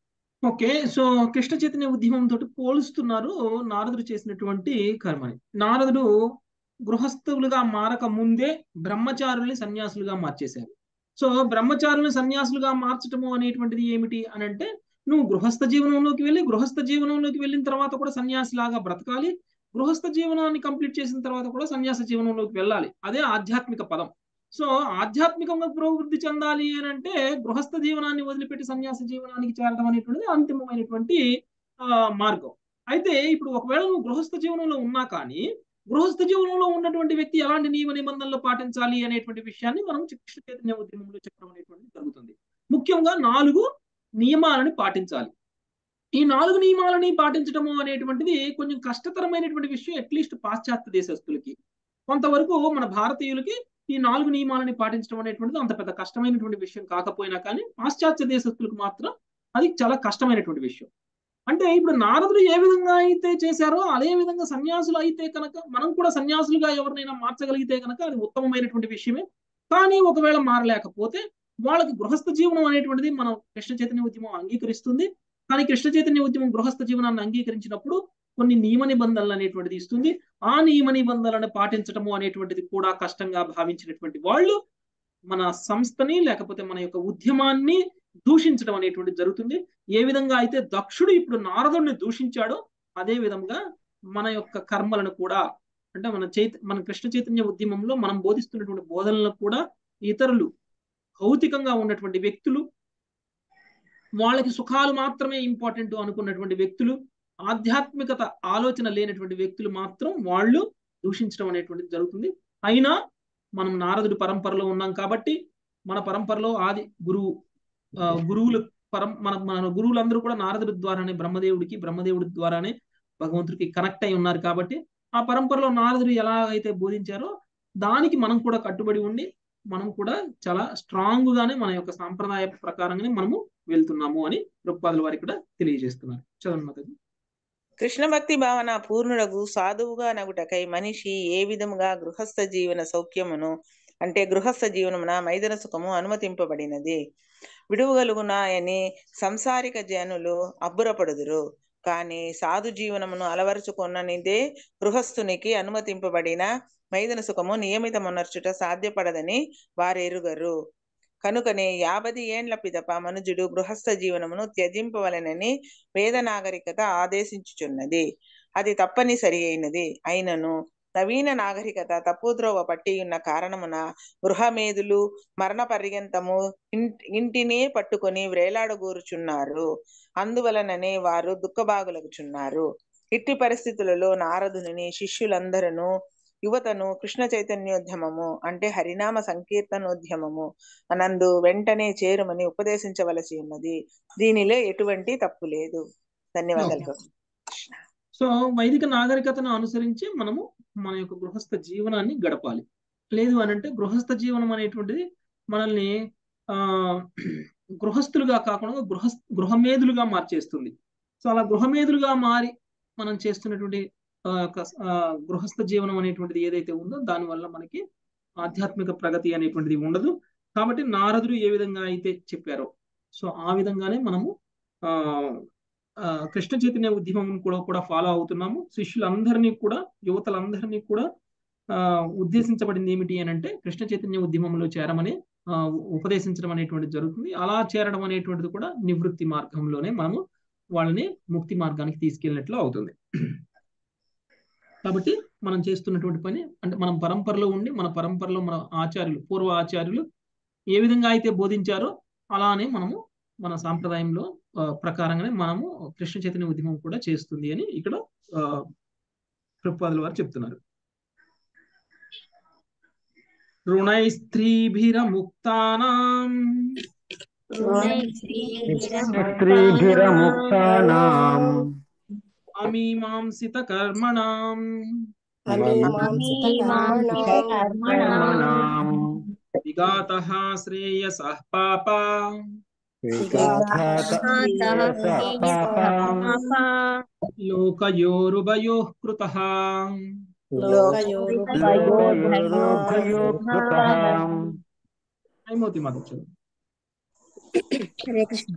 ఓకే సో కృష్ణ చైతన్య ఉద్యమంతో పోలుస్తున్నారు నారదుడు చేసినటువంటి కర్మని నారదుడు గృహస్థులుగా మారక ముందే బ్రహ్మచారుల్ని సన్యాసులుగా మార్చేశారు సో బ్రహ్మచారుల్ని సన్యాసులుగా మార్చటము అనేటువంటిది ఏమిటి అని అంటే నువ్వు గృహస్థ జీవనంలోకి వెళ్ళి గృహస్థ జీవనంలోకి వెళ్ళిన తర్వాత కూడా సన్యాసిలాగా బ్రతకాలి గృహస్థ జీవనాన్ని కంప్లీట్ చేసిన తర్వాత కూడా సన్యాస జీవనంలోకి వెళ్ళాలి అదే ఆధ్యాత్మిక పదం సో ఆధ్యాత్మికంగా పురోభివృద్ధి చెందాలి అని అంటే గృహస్థ జీవనాన్ని వదిలిపెట్టి సన్యాస జీవనానికి చేరడం అనేటువంటిది అంతిమమైనటువంటి ఆ, మార్గం అయితే ఇప్పుడు ఒకవేళ నువ్వు గృహస్థ జీవనంలో ఉన్నా కానీ గృహస్థ జీవనంలో ఉన్నటువంటి వ్యక్తి ఎలాంటి నియమ నిబంధనలు పాటించాలి అనేటువంటి విషయాన్ని మనం కృష్ణ చైతన్య ఉద్యమంలో చెప్పడం అనేటువంటిది జరుగుతుంది ముఖ్యంగా నాలుగు నియమాలను పాటించాలి ఈ నాలుగు నియమాలని పాటించడము అనేటువంటిది కొంచెం కష్టతరమైనటువంటి విషయం అట్లీస్ట్ పాశ్చాత్య దేశస్తులకి కొంతవరకు మన భారతీయులకి ఈ నాలుగు నియమాలని పాటించడం అనేటువంటిది అంత పెద్ద కష్టమైనటువంటి విషయం కాకపోయినా కానీ పాశ్చాత్య దేశస్తులకు మాత్రం అది చాలా కష్టమైనటువంటి విషయం అంటే ఇప్పుడు నారదుడు ఏ విధంగా అయితే చేశారో అదే విధంగా సన్యాసులు అయితే కనుక మనం కూడా సన్యాసులుగా ఎవరినైనా మార్చగలిగితే కనుక అది ఉత్తమమైనటువంటి విషయమే కానీ ఒకవేళ మారలేకపోతే వాళ్ళకి గృహస్థ జీవనం అనేటువంటిది మనం కృష్ణ చైతన్య ఉద్యమం అంగీకరిస్తుంది కానీ కృష్ణ చైతన్య ఉద్యమం గృహస్థ జీవనాన్ని అంగీకరించినప్పుడు కొన్ని నియమ నిబంధనలు అనేటువంటిది ఇస్తుంది ఆ నియమ నిబంధనలను పాటించటము అనేటువంటిది కూడా కష్టంగా భావించినటువంటి వాళ్ళు మన సంస్థని లేకపోతే మన యొక్క ఉద్యమాన్ని దూషించడం అనేటువంటిది జరుగుతుంది ఏ విధంగా అయితే దక్షుడు ఇప్పుడు నారదుడిని దూషించాడో అదే విధంగా మన యొక్క కర్మలను కూడా అంటే మన చైత మన కృష్ణ చైతన్య ఉద్యమంలో మనం బోధిస్తున్నటువంటి బోధనలను కూడా ఇతరులు భౌతికంగా ఉన్నటువంటి వ్యక్తులు వాళ్ళకి సుఖాలు మాత్రమే ఇంపార్టెంట్ అనుకున్నటువంటి వ్యక్తులు ఆధ్యాత్మికత ఆలోచన లేనటువంటి వ్యక్తులు మాత్రం వాళ్ళు దూషించడం అనేటువంటిది జరుగుతుంది అయినా మనం నారదుడి పరంపరలో ఉన్నాం కాబట్టి మన పరంపరలో ఆది గురువు ఆ, గురువులు పరం మన మన గురువులందరూ కూడా నారదుడి ద్వారానే బ్రహ్మదేవుడికి బ్రహ్మదేవుడి ద్వారానే భగవంతుడికి కనెక్ట్ అయి ఉన్నారు కాబట్టి ఆ పరంపరలో నారదుడు ఎలా అయితే బోధించారో దానికి మనం కూడా కట్టుబడి ఉండి మనం కూడా చాలా స్ట్రాంగ్ గానే మన యొక్క సాంప్రదాయ ప్రకారంగానే మనము వెళ్తున్నాము అని రూపాదుల వారికి కూడా తెలియజేస్తున్నారు చదవండి మాతాజీ కృష్ణ భక్తి భావన పూర్ణుడగు సాధువుగా నగుటకై మనిషి ఏ విధముగా గృహస్థ జీవన సౌఖ్యమును అంటే గృహస్థ జీవనమున మైదన సుఖము అనుమతింపబడినది విడువగలుగునాయని సంసారిక జనులు అబ్బురపడుదురు కానీ సాధు జీవనమును అలవరుచుకొన్ననిదే గృహస్థునికి అనుమతింపబడిన మైదన సుఖము నియమితమునర్చుట సాధ్యపడదని వారెరుగరు కనుకనే యాభది ఏండ్ల పిదప మనుజుడు గృహస్థ జీవనమును త్యజింపవలెనని వేద నాగరికత ఆదేశించుచున్నది అది తప్పనిసరి అయినది అయినను నవీన నాగరికత తప్పుద్రోవ పట్టి ఉన్న కారణమున గృహమేదులు మరణ పర్యంతము ఇన్- ఇంటినే పట్టుకొని వ్రేలాడగూరుచున్నారు అందువలననే వారు దుఃఖభాగులగుచున్నారు ఇట్టి పరిస్థితులలో నారదుని శిష్యులందరూ యువతను కృష్ణ చైతన్యోద్యమము అంటే హరినామ సంకీర్తనోద్యమము అనందు వెంటనే చేరుమని ఉపదేశించవలసి ఉన్నది దీనిలో ఎటువంటి తప్పు లేదు ధన్యవాదాలు Okay. ప్రభు. సో వైదిక నాగరికతను అనుసరించి మనము మన యొక్క గృహస్థ జీవనాన్ని గడపాలి లేదు అని అంటే గృహస్థ జీవనం అనేటువంటిది మనల్ని ఆ గృహస్థులుగా కాకుండా గృహ గృహమేధులుగా మార్చేస్తుంది సో అలా గృహమేధులుగా మారి మనం చేస్తున్నటువంటి ఆ, యొక్క, ఆ, గృహస్థ జీవనం అనేటువంటిది ఏదైతే ఉందో దానివల్ల మనకి ఆధ్యాత్మిక ప్రగతి అనేటువంటిది ఉండదు కాబట్టి నారదుడు ఏ విధంగా అయితే చెప్పారో సో ఆ విధంగానే మనము ఆ ఆ, కృష్ణ చైతన్య ఉద్యమం కూడా కూడా ఫాలో అవుతున్నాము శిష్యులందరినీ కూడా యువతలందరినీ కూడా ఆ, ఉద్దేశించబడింది ఏమిటి అని అంటే కృష్ణ చైతన్య ఉద్యమంలో చేరమని ఆ, ఉపదేశించడం అనేటువంటిది జరుగుతుంది అలా చేరడం అనేటువంటిది కూడా నివృత్తి మార్గంలోనే మనము వాళ్ళని ముక్తి మార్గానికి తీసుకెళ్ళినట్లు అవుతుంది కాబట్టి మనం చేస్తున్నటువంటి పని అంటే మనం పరంపరలో ఉండి మన పరంపరలో మన ఆచార్యులు పూర్వ ఆచార్యులు ఏ విధంగా అయితే బోధించారో అలానే మనము మన సాంప్రదాయంలో ఆ, ప్రకారంగానే మనము కృష్ణ చైతన్య ఉద్యమం కూడా చేస్తుంది అని ఇక్కడ ఆ, ప్రభుపాదుల వారు చెప్తున్నారు రుణైస్త్రీభిరముక్తానాం స్త్రీభిరముక్తానాం అమీమాంసిత కర్మణాం కర్మణాం విధాతః శ్రేయసః పాప లోకయోరుభయోః కృతః హైమోతి మాత చదువు. హరే కృష్ణ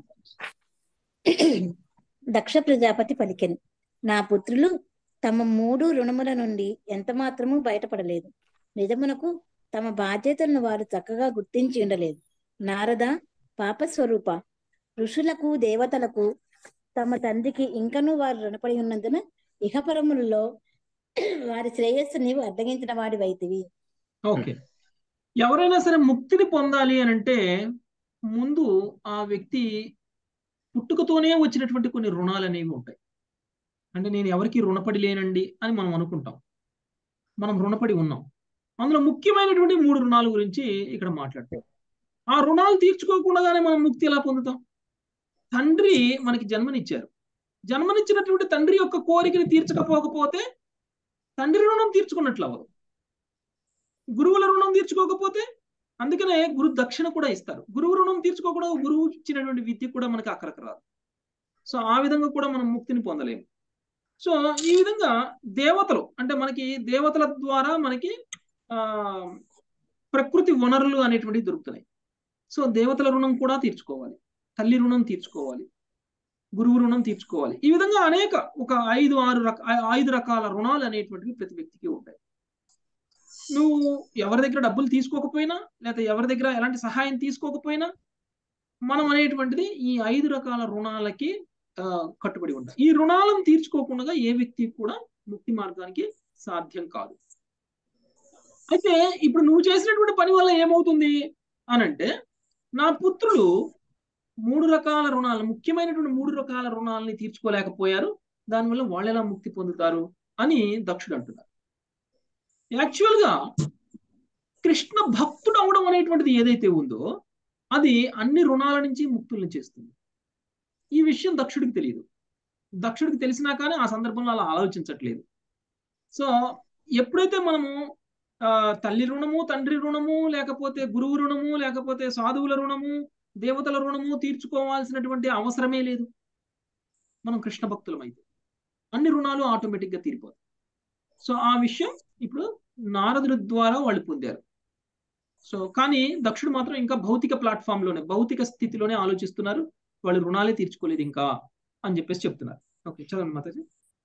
దక్ష ప్రజాపతి పలికెను నా పుత్రులు తమ మూడు రుణముల నుండి ఎంత మాత్రము బయటపడలేదు నిజమునకు తమ బాధ్యతలను వారు చక్కగా గుర్తించి ఉండలేదు నారద పాపస్వరూప ఋషులకు దేవతలకు తమ తండ్రికి ఇంకనూ వారు రుణపడి ఉన్నందున ఇహపరములలో వారి శ్రేయస్సు నీవు అడ్డగించిన వాడివైతివి ఓకే ఎవరైనా సరే ముక్తిని పొందాలి అని అంటే ముందు ఆ వ్యక్తి పుట్టుకతోనే వచ్చినటువంటి కొన్ని రుణాలు అనేవి ఉంటాయి అంటే నేను ఎవరికి రుణపడి లేనండి అని మనం అనుకుంటాం మనం రుణపడి ఉన్నాం అందులో ముఖ్యమైనటువంటి మూడు రుణాల గురించి ఇక్కడ మాట్లాడతాం ఆ రుణాలు తీర్చుకోకుండానే మనం ముక్తి ఎలా పొందుతాం తండ్రి మనకి జన్మనిచ్చారు జన్మనిచ్చినటువంటి తండ్రి యొక్క కోరికని తీర్చకపోకపోతే తండ్రి రుణం తీర్చుకున్నట్లు అవ్వదు గురువుల రుణం తీర్చుకోకపోతే అందుకనే గురు దక్షిణ కూడా ఇస్తారు గురువు రుణం తీర్చుకోకుండా గురువు ఇచ్చినటువంటి విద్య కూడా మనకి అక్కడికి రాదు సో ఆ విధంగా కూడా మనం ముక్తిని పొందలేము సో ఈ విధంగా దేవతలు అంటే మనకి దేవతల ద్వారా మనకి ఆ ప్రకృతి వనరులు అనేటువంటివి దొరుకుతున్నాయి సో దేవతల రుణం కూడా తీర్చుకోవాలి తల్లి రుణం తీర్చుకోవాలి గురువు రుణం తీర్చుకోవాలి ఈ విధంగా అనేక ఒక ఐదు ఆరు రక ఐదు రకాల రుణాలు అనేటువంటివి ప్రతి వ్యక్తికి ఉంటాయి నువ్వు ఎవరి దగ్గర డబ్బులు తీసుకోకపోయినా లేదా ఎవరి దగ్గర ఎలాంటి సహాయం తీసుకోకపోయినా మనం అనేటువంటిది ఈ ఐదు రకాల రుణాలకి కట్టుబడి ఉంటాం ఈ రుణాలను తీర్చుకోకుండా ఏ వ్యక్తి కూడా ముక్తి మార్గానికి సాధ్యం కాదు అయితే ఇప్పుడు నువ్వు చేసినటువంటి పని వల్ల ఏమవుతుంది అనంటే నా పుత్రులు మూడు రకాల రుణాలు ముఖ్యమైనటువంటి మూడు రకాల రుణాలని తీర్చుకోలేకపోయారు దానివల్ల వాళ్ళు ఎలా ముక్తి పొందుతారు అని దక్షుడు అంటున్నారు యాక్చువల్గా కృష్ణ భక్తుడు అవడం అనేటువంటిది ఏదైతే ఉందో అది అన్ని రుణాల నుంచి ముక్తుల్ని చేస్తుంది ఈ విషయం దక్షుడికి తెలియదు దక్షుడికి తెలిసినా కానీ ఆ సందర్భంలో అలా ఆలోచించట్లేదు సో ఎప్పుడైతే మనము తల్లి రుణము తండ్రి రుణము లేకపోతే గురువు రుణము లేకపోతే సాధువుల రుణము దేవతల రుణము తీర్చుకోవాల్సినటువంటి అవసరమే లేదు మనం కృష్ణ భక్తులం అయితే అన్ని రుణాలు ఆటోమేటిక్గా తీరిపోతాయి సో ఆ విషయం ఇప్పుడు నారదుడి ద్వారా వాళ్ళు పొందారు సో కానీ దక్షుడు మాత్రం ఇంకా భౌతిక ప్లాట్ఫామ్ లోనే భౌతిక స్థితిలోనే ఆలోచిస్తున్నారు వాళ్ళు రుణాలే తీర్చుకోలేదు ఇంకా అని చెప్పేసి చెప్తున్నారు ఓకే చదవండి మాతాజీ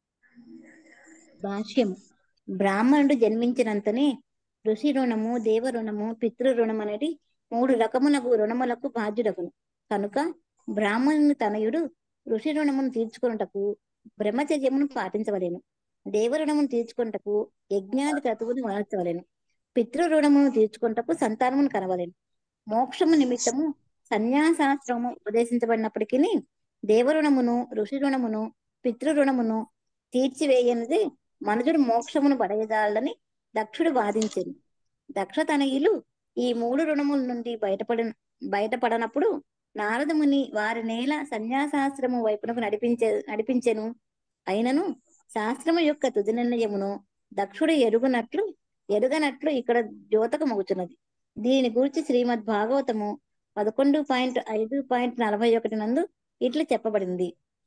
భాష్యం బ్రాహ్మణుడు జన్మించినంతనే ఋషి రుణము దేవ రుణము పితృ రుణం అనేది మూడు రకములకు రుణములకు బాధ్యుడగును కనుక బ్రాహ్మణుని తనయుడు ఋషి రుణమును తీర్చుకున్నటకు బ్రహ్మచర్యమును పాటించవలేను దేవ రుణమును తీర్చుకుంటకు యజ్ఞాది క్రతువును వనర్చవలేను పితృ రుణమును తీర్చుకుంటకు సంతానమును కనవలేను మోక్షము నిమిత్తము సన్యాసాశ్రమము ఉపదేశించబడినప్పటికీ దేవరుణమును ఋషి రుణమును పితృ రుణమును తీర్చివేయనిది మనుజుడు మోక్షమును పడేదాలని దక్షుడు వాదించింది దక్ష తనయులు ఈ మూడు రుణముల నుండి బయటపడి బయటపడనప్పుడు నారదముని వారి నేల సన్యాసాశ్రము వైపునకు నడిపించే నడిపించెను అయినను శాస్త్రము యొక్క తుది నిర్ణయమును దక్షుడు ఎరుగునట్లు ఎరుగనట్లు ఇక్కడ జ్యోతక మగుచున్నది దీని గురించి శ్రీమద్ భాగవతము పదకొండు పాయింట్ ఐదు పాయింట్ నలభై ఒకటి నందు ఇట్లు చెప్పబడింది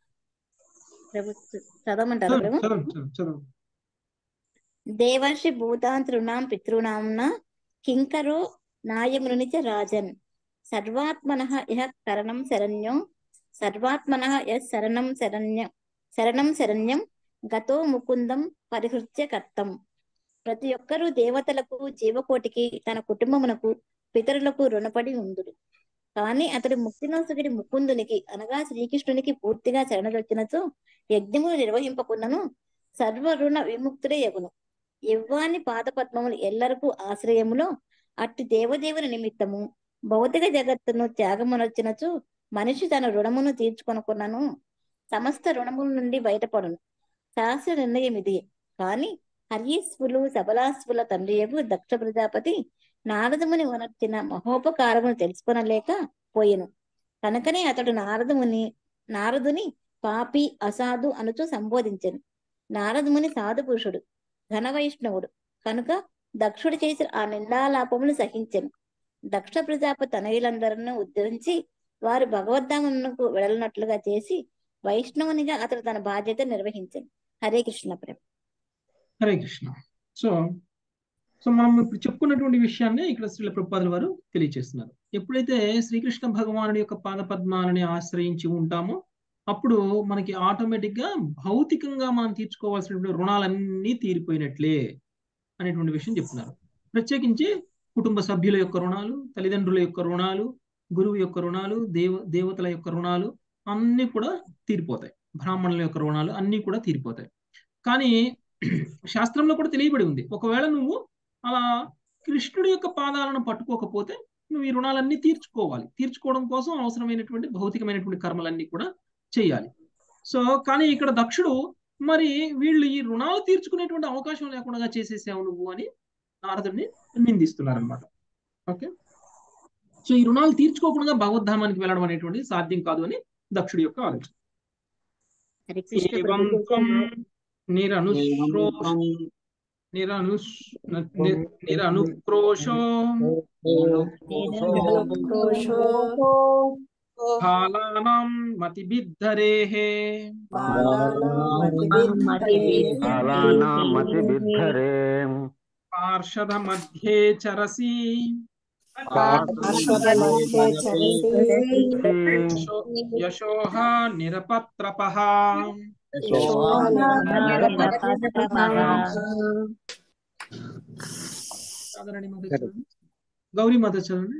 ప్రభు చదవమంటారా ప్రభు దేవర్షి భూతాంతృణాం పితృణాంన కింకరో నాయమునిచ రాజన్ సర్వాత్మన ఇహ కరణం శరణ్యో సర్వాత్మన యస్ శరణం శరణ్య శరణం శరణ్యం గతో ముకుందం పరిహృత్య కర్తం ప్రతి ఒక్కరూ దేవతలకు జీవకోటికి తన కుటుంబమునకు పితరులకు రుణపడి ఉందుడు కానీ అతడు ముక్తినోసగిడి ముకుందునికి అనగా శ్రీకృష్ణునికి పూర్తిగా శరణొచ్చినచో యజ్ఞములు నిర్వహింపకున్నను సర్వ రుణ విముక్తుడే యగును ఎవ్వాని పాదపద్మములు ఎల్లరకు ఆశ్రయములో అట్టి దేవదేవుని నిమిత్తము భౌతిక జగత్తును త్యాగమునొచ్చినచో మనిషి తన రుణమును తీర్చుకొనుకున్నను సమస్త రుణముల నుండి బయటపడును శాస్త్ర నిర్ణయం ఇది కాని హర్యస్వులు సబలాస్వుల తండ్రియగు దక్ష ప్రజాపతి నారదముని వనర్చిన మహోపకారమును తెలుసుకొనలేక పోయెను కనుకనే అతడు నారదముని నారదుని పాపి అసాధు అనుచు సంబోధించెను నారదముని సాధు పురుషుడు ఘన వైష్ణవుడు కనుక దక్షుడు చేసిన ఆ నిందాలాపములు సహించెను దక్ష ప్రజాపతి తనయులందరినీ ఉద్ధరించి వారు భగవద్ధామకు వెళ్ళనట్లుగా చేసి వైష్ణవునిగా అతడు తన బాధ్యత నిర్వహించింది హరే కృష్ణ ప్రేమ హరే కృష్ణ సో సో మనం ఇప్పుడు చెప్పుకున్నటువంటి విషయాన్ని ఇక్కడ శ్రీల ప్రభుపాదుల వారు తెలియజేస్తున్నారు ఎప్పుడైతే శ్రీకృష్ణ భగవానుడి యొక్క పాద పద్మాలని ఆశ్రయించి ఉంటామో అప్పుడు మనకి ఆటోమేటిక్ గా భౌతికంగా మనం తీర్చుకోవాల్సినటువంటి రుణాలన్నీ తీరిపోయినట్లే అనేటువంటి విషయం చెప్తున్నారు ప్రత్యేకించి కుటుంబ సభ్యుల యొక్క రుణాలు తల్లిదండ్రుల యొక్క రుణాలు గురువు యొక్క రుణాలు దేవ దేవతల యొక్క రుణాలు అన్నీ కూడా తీరిపోతాయి బ్రాహ్మణుల యొక్క రుణాలు అన్నీ కూడా తీరిపోతాయి కానీ శాస్త్రంలో కూడా తెలియబడి ఉంది ఒకవేళ నువ్వు అలా కృష్ణుడి యొక్క పాదాలను పట్టుకోకపోతే నువ్వు ఈ రుణాలన్నీ తీర్చుకోవాలి తీర్చుకోవడం కోసం అవసరమైనటువంటి భౌతికమైనటువంటి కర్మలన్నీ కూడా చేయాలి సో కానీ ఇక్కడ దక్షుడు మరి వీళ్ళు ఈ రుణాలు తీర్చుకునేటువంటి అవకాశం లేకుండా చేసేసావు నువ్వు అని నారదుడిని నిందిస్తున్నారనమాట ఓకే సో ఈ రుణాలు తీర్చుకోకుండా భగవద్ధామానికి వెళ్ళడం అనేటువంటి సాధ్యం కాదు అని దక్షుడి యొక్క ఆలోచన హరే కృష్ణ ఏవం ప్రభు త్వం నిరనుశ్రో నిరను నిరనుక్రోశో క్రోశో బాలానాం మతిబిద్ధరేః కాలానామతిబిద్ధరే పార్షద మధ్యే చరసి పార్శ్వదमध्ये చరసి యశో- యశోహ నిరపత్రపః రాధారాణి మాత చదవండి. గౌరీ మాత చదవండి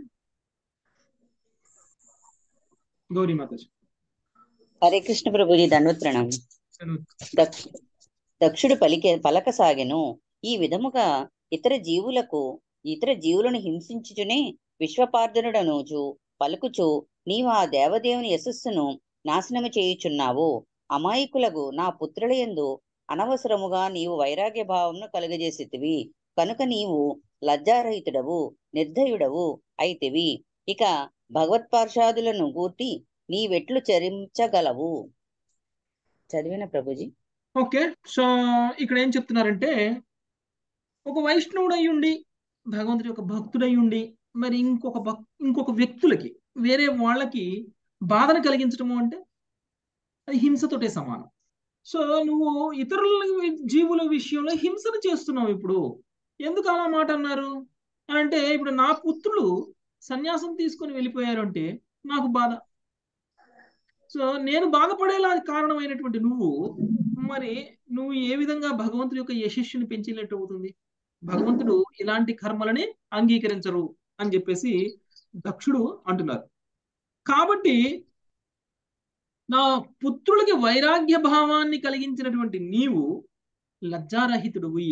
గౌరీ మాత చదవండి. హరే కృష్ణ ప్రభుజీ ధన్వత్రణం దక్ష- దక్షుడు పలికే పలకసాగెను ఈ విధముగా ఇతర జీవులకు ఇతర జీవులను హింసించుచునే విశ్వపార్జనుడనుచు పలుకుచు నీవు ఆ దేవదేవుని యశస్సును నాశనము చేయుచున్నావు అమాయకులకు నా పుత్రులయందు అనవసరముగా నీవు వైరాగ్య భావంను కలుగజేసితివి కనుక నీవు లజ్జారహితుడవు నిర్దయుడవు అయితివి ఇక భగవత్పార్షాదులను గూర్చి నీవెట్లు చరించగలవు చదివిన ప్రభుజీ ఓకే సో ఇక్కడ ఏం చెప్తున్నారంటే ఒక వైష్ణవుడు అయ్యుండి భగవంతుడి యొక్క భక్తుడై ఉండి మరి ఇంకొక భక్ ఇంకొక వ్యక్తులకి వేరే వాళ్ళకి బాధను కలిగించడము అంటే అది హింసతోటే సమానం సో నువ్వు ఇతరుల జీవుల విషయంలో హింసను చేస్తున్నావు ఇప్పుడు ఎందుకు అలా మాట అన్నారు అని అంటే ఇప్పుడు నా పుత్రులు సన్యాసం తీసుకొని వెళ్ళిపోయారు అంటే నాకు బాధ సో నేను బాధపడేలా కారణమైనటువంటి నువ్వు మరి నువ్వు ఏ విధంగా భగవంతుడి యొక్క యశస్సుని పెంచినట్టు అవుతుంది భగవంతుడు ఇలాంటి కర్మలని అంగీకరించరు అని చెప్పేసి దక్షుడు అంటున్నారు కాబట్టి నా పుత్రులకి వైరాగ్య భావాన్ని కలిగించినటువంటి నీవు లజ్జారహితుడువి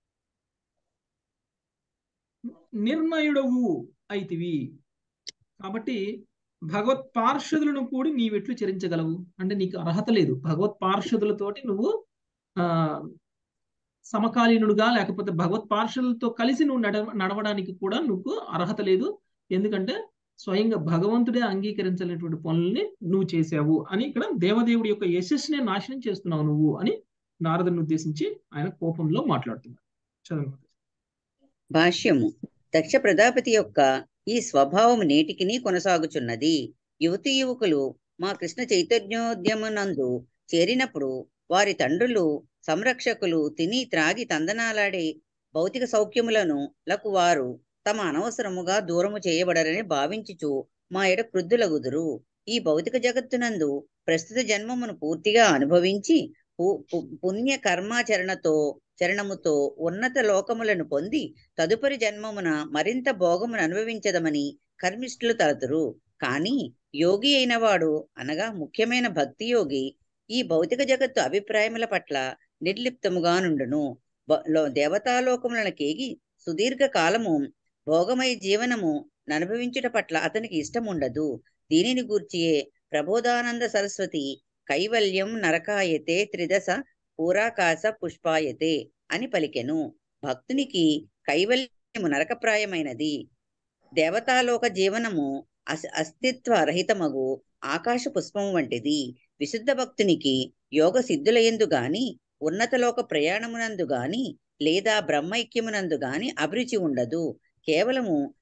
నిర్ణయుడవు అయితివి కాబట్టి భగవత్ పార్షదులను కూడి నీవెట్లు చరించగలవు అంటే నీకు అర్హత లేదు భగవత్ పార్షదులతోటి నువ్వు ఆ సమకాలీనుడుగా లేకపోతే భగవత్ పార్షదులతో కలిసి నువ్వు నడ నడవడానికి కూడా నువ్వు అర్హత లేదు ఎందుకంటే స్వయంగా భగవంతుడే అంగీకరించలేటువంటి పనుల్ని నువ్వు చేసావు అని ఇక్కడ దేవదేవుడి యొక్క యశస్సునే నాశనం చేస్తున్నావు నువ్వు అని నారదుని ఉద్దేశించి ఆయన కోపంలో మాట్లాడుతున్నారు చదవండి భాష్యము దక్ష ప్రజాపతి యొక్క ఈ స్వభావము నేటికిని కొనసాగుచున్నది యువతి యువకులు మా కృష్ణ చైతన్యోద్యమనందు చేరినప్పుడు వారి తండ్రులు సంరక్షకులు తిని త్రాగి తందనాలాడే భౌతిక సౌఖ్యములను లకు వారు తమ అనవసరముగా దూరము చేయబడరని భావించుచు మా ఎడ క్రుద్ధులగుదురు ఈ భౌతిక జగత్తునందు ప్రస్తుత జన్మమును పూర్తిగా అనుభవించి పు- పు- పుణ్య కర్మాచరణతో చరణముతో ఉన్నత లోకములను పొంది తదుపరి జన్మమున మరింత భోగమును అనుభవించదమని కర్మిష్ఠులు తలతురు కాని యోగి అయిన వాడు అనగా ముఖ్యమైన భక్తి యోగి ఈ భౌతిక జగత్తు అభిప్రాయముల పట్ల నిర్లిప్తముగా నుండును బ- లో- దేవతాలోకములను కేగి సుదీర్ఘ కాలము భోగమయ జీవనము అనుభవించుట పట్ల అతనికి ఇష్టముండదు దీనిని గూర్చియే ప్రబోధానంద సరస్వతి కైవల్యం నరకాయతే త్రిదశ పూరాకాశ పుష్పాయతే అని పలికెను భక్తునికి కైవల్యము నరకప్రాయమైనది దేవతాలోక జీవనము అస్- అస్తిత్వ రహితమగు ఆకాశ పుష్పము వంటిది విశుద్ధ భక్తునికి యోగ సిద్ధులయందు గాని ఉన్నతలోక ప్రయాణమునందు గాని లేదా బ్రహ్మైక్యమునందు గాని అభిరుచి ఉండదు కేవలము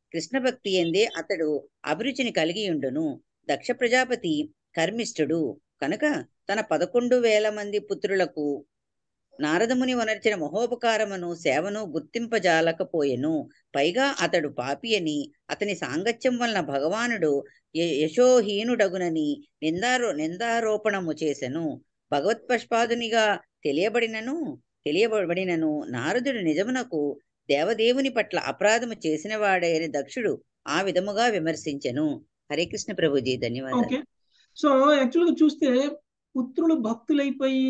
కృష్ణ భక్తి ఎందే అతడు అభిరుచిని కలిగి ఉండును దక్ష ప్రజాపతి కర్మిష్ఠుడు కనుక తన పదకొండు వేల మంది పుత్రులకు నారదముని వనర్చిన మహోపకారమును సేవను గుర్తింపజాలకపోయెను పైగా అతడు పాపి అని అతని సాంగత్యం వలన భగవానుడు య- యశోహీనుడగునని నిందారో నిందారోపణము చేసెను భగవత్పష్పాదునిగా తెలియబడినను తెలియబడినను నారదుడు నిజమునకు దేవదేవుని పట్ల అపరాధము చేసిన వాడే అని దక్షుడు ఆ విధముగా విమర్శించెను హరే కృష్ణ ప్రభుజీ ధన్యవాదాలు ఓకే సో యాక్చువల్గా చూస్తే పుత్రులు భక్తులైపోయి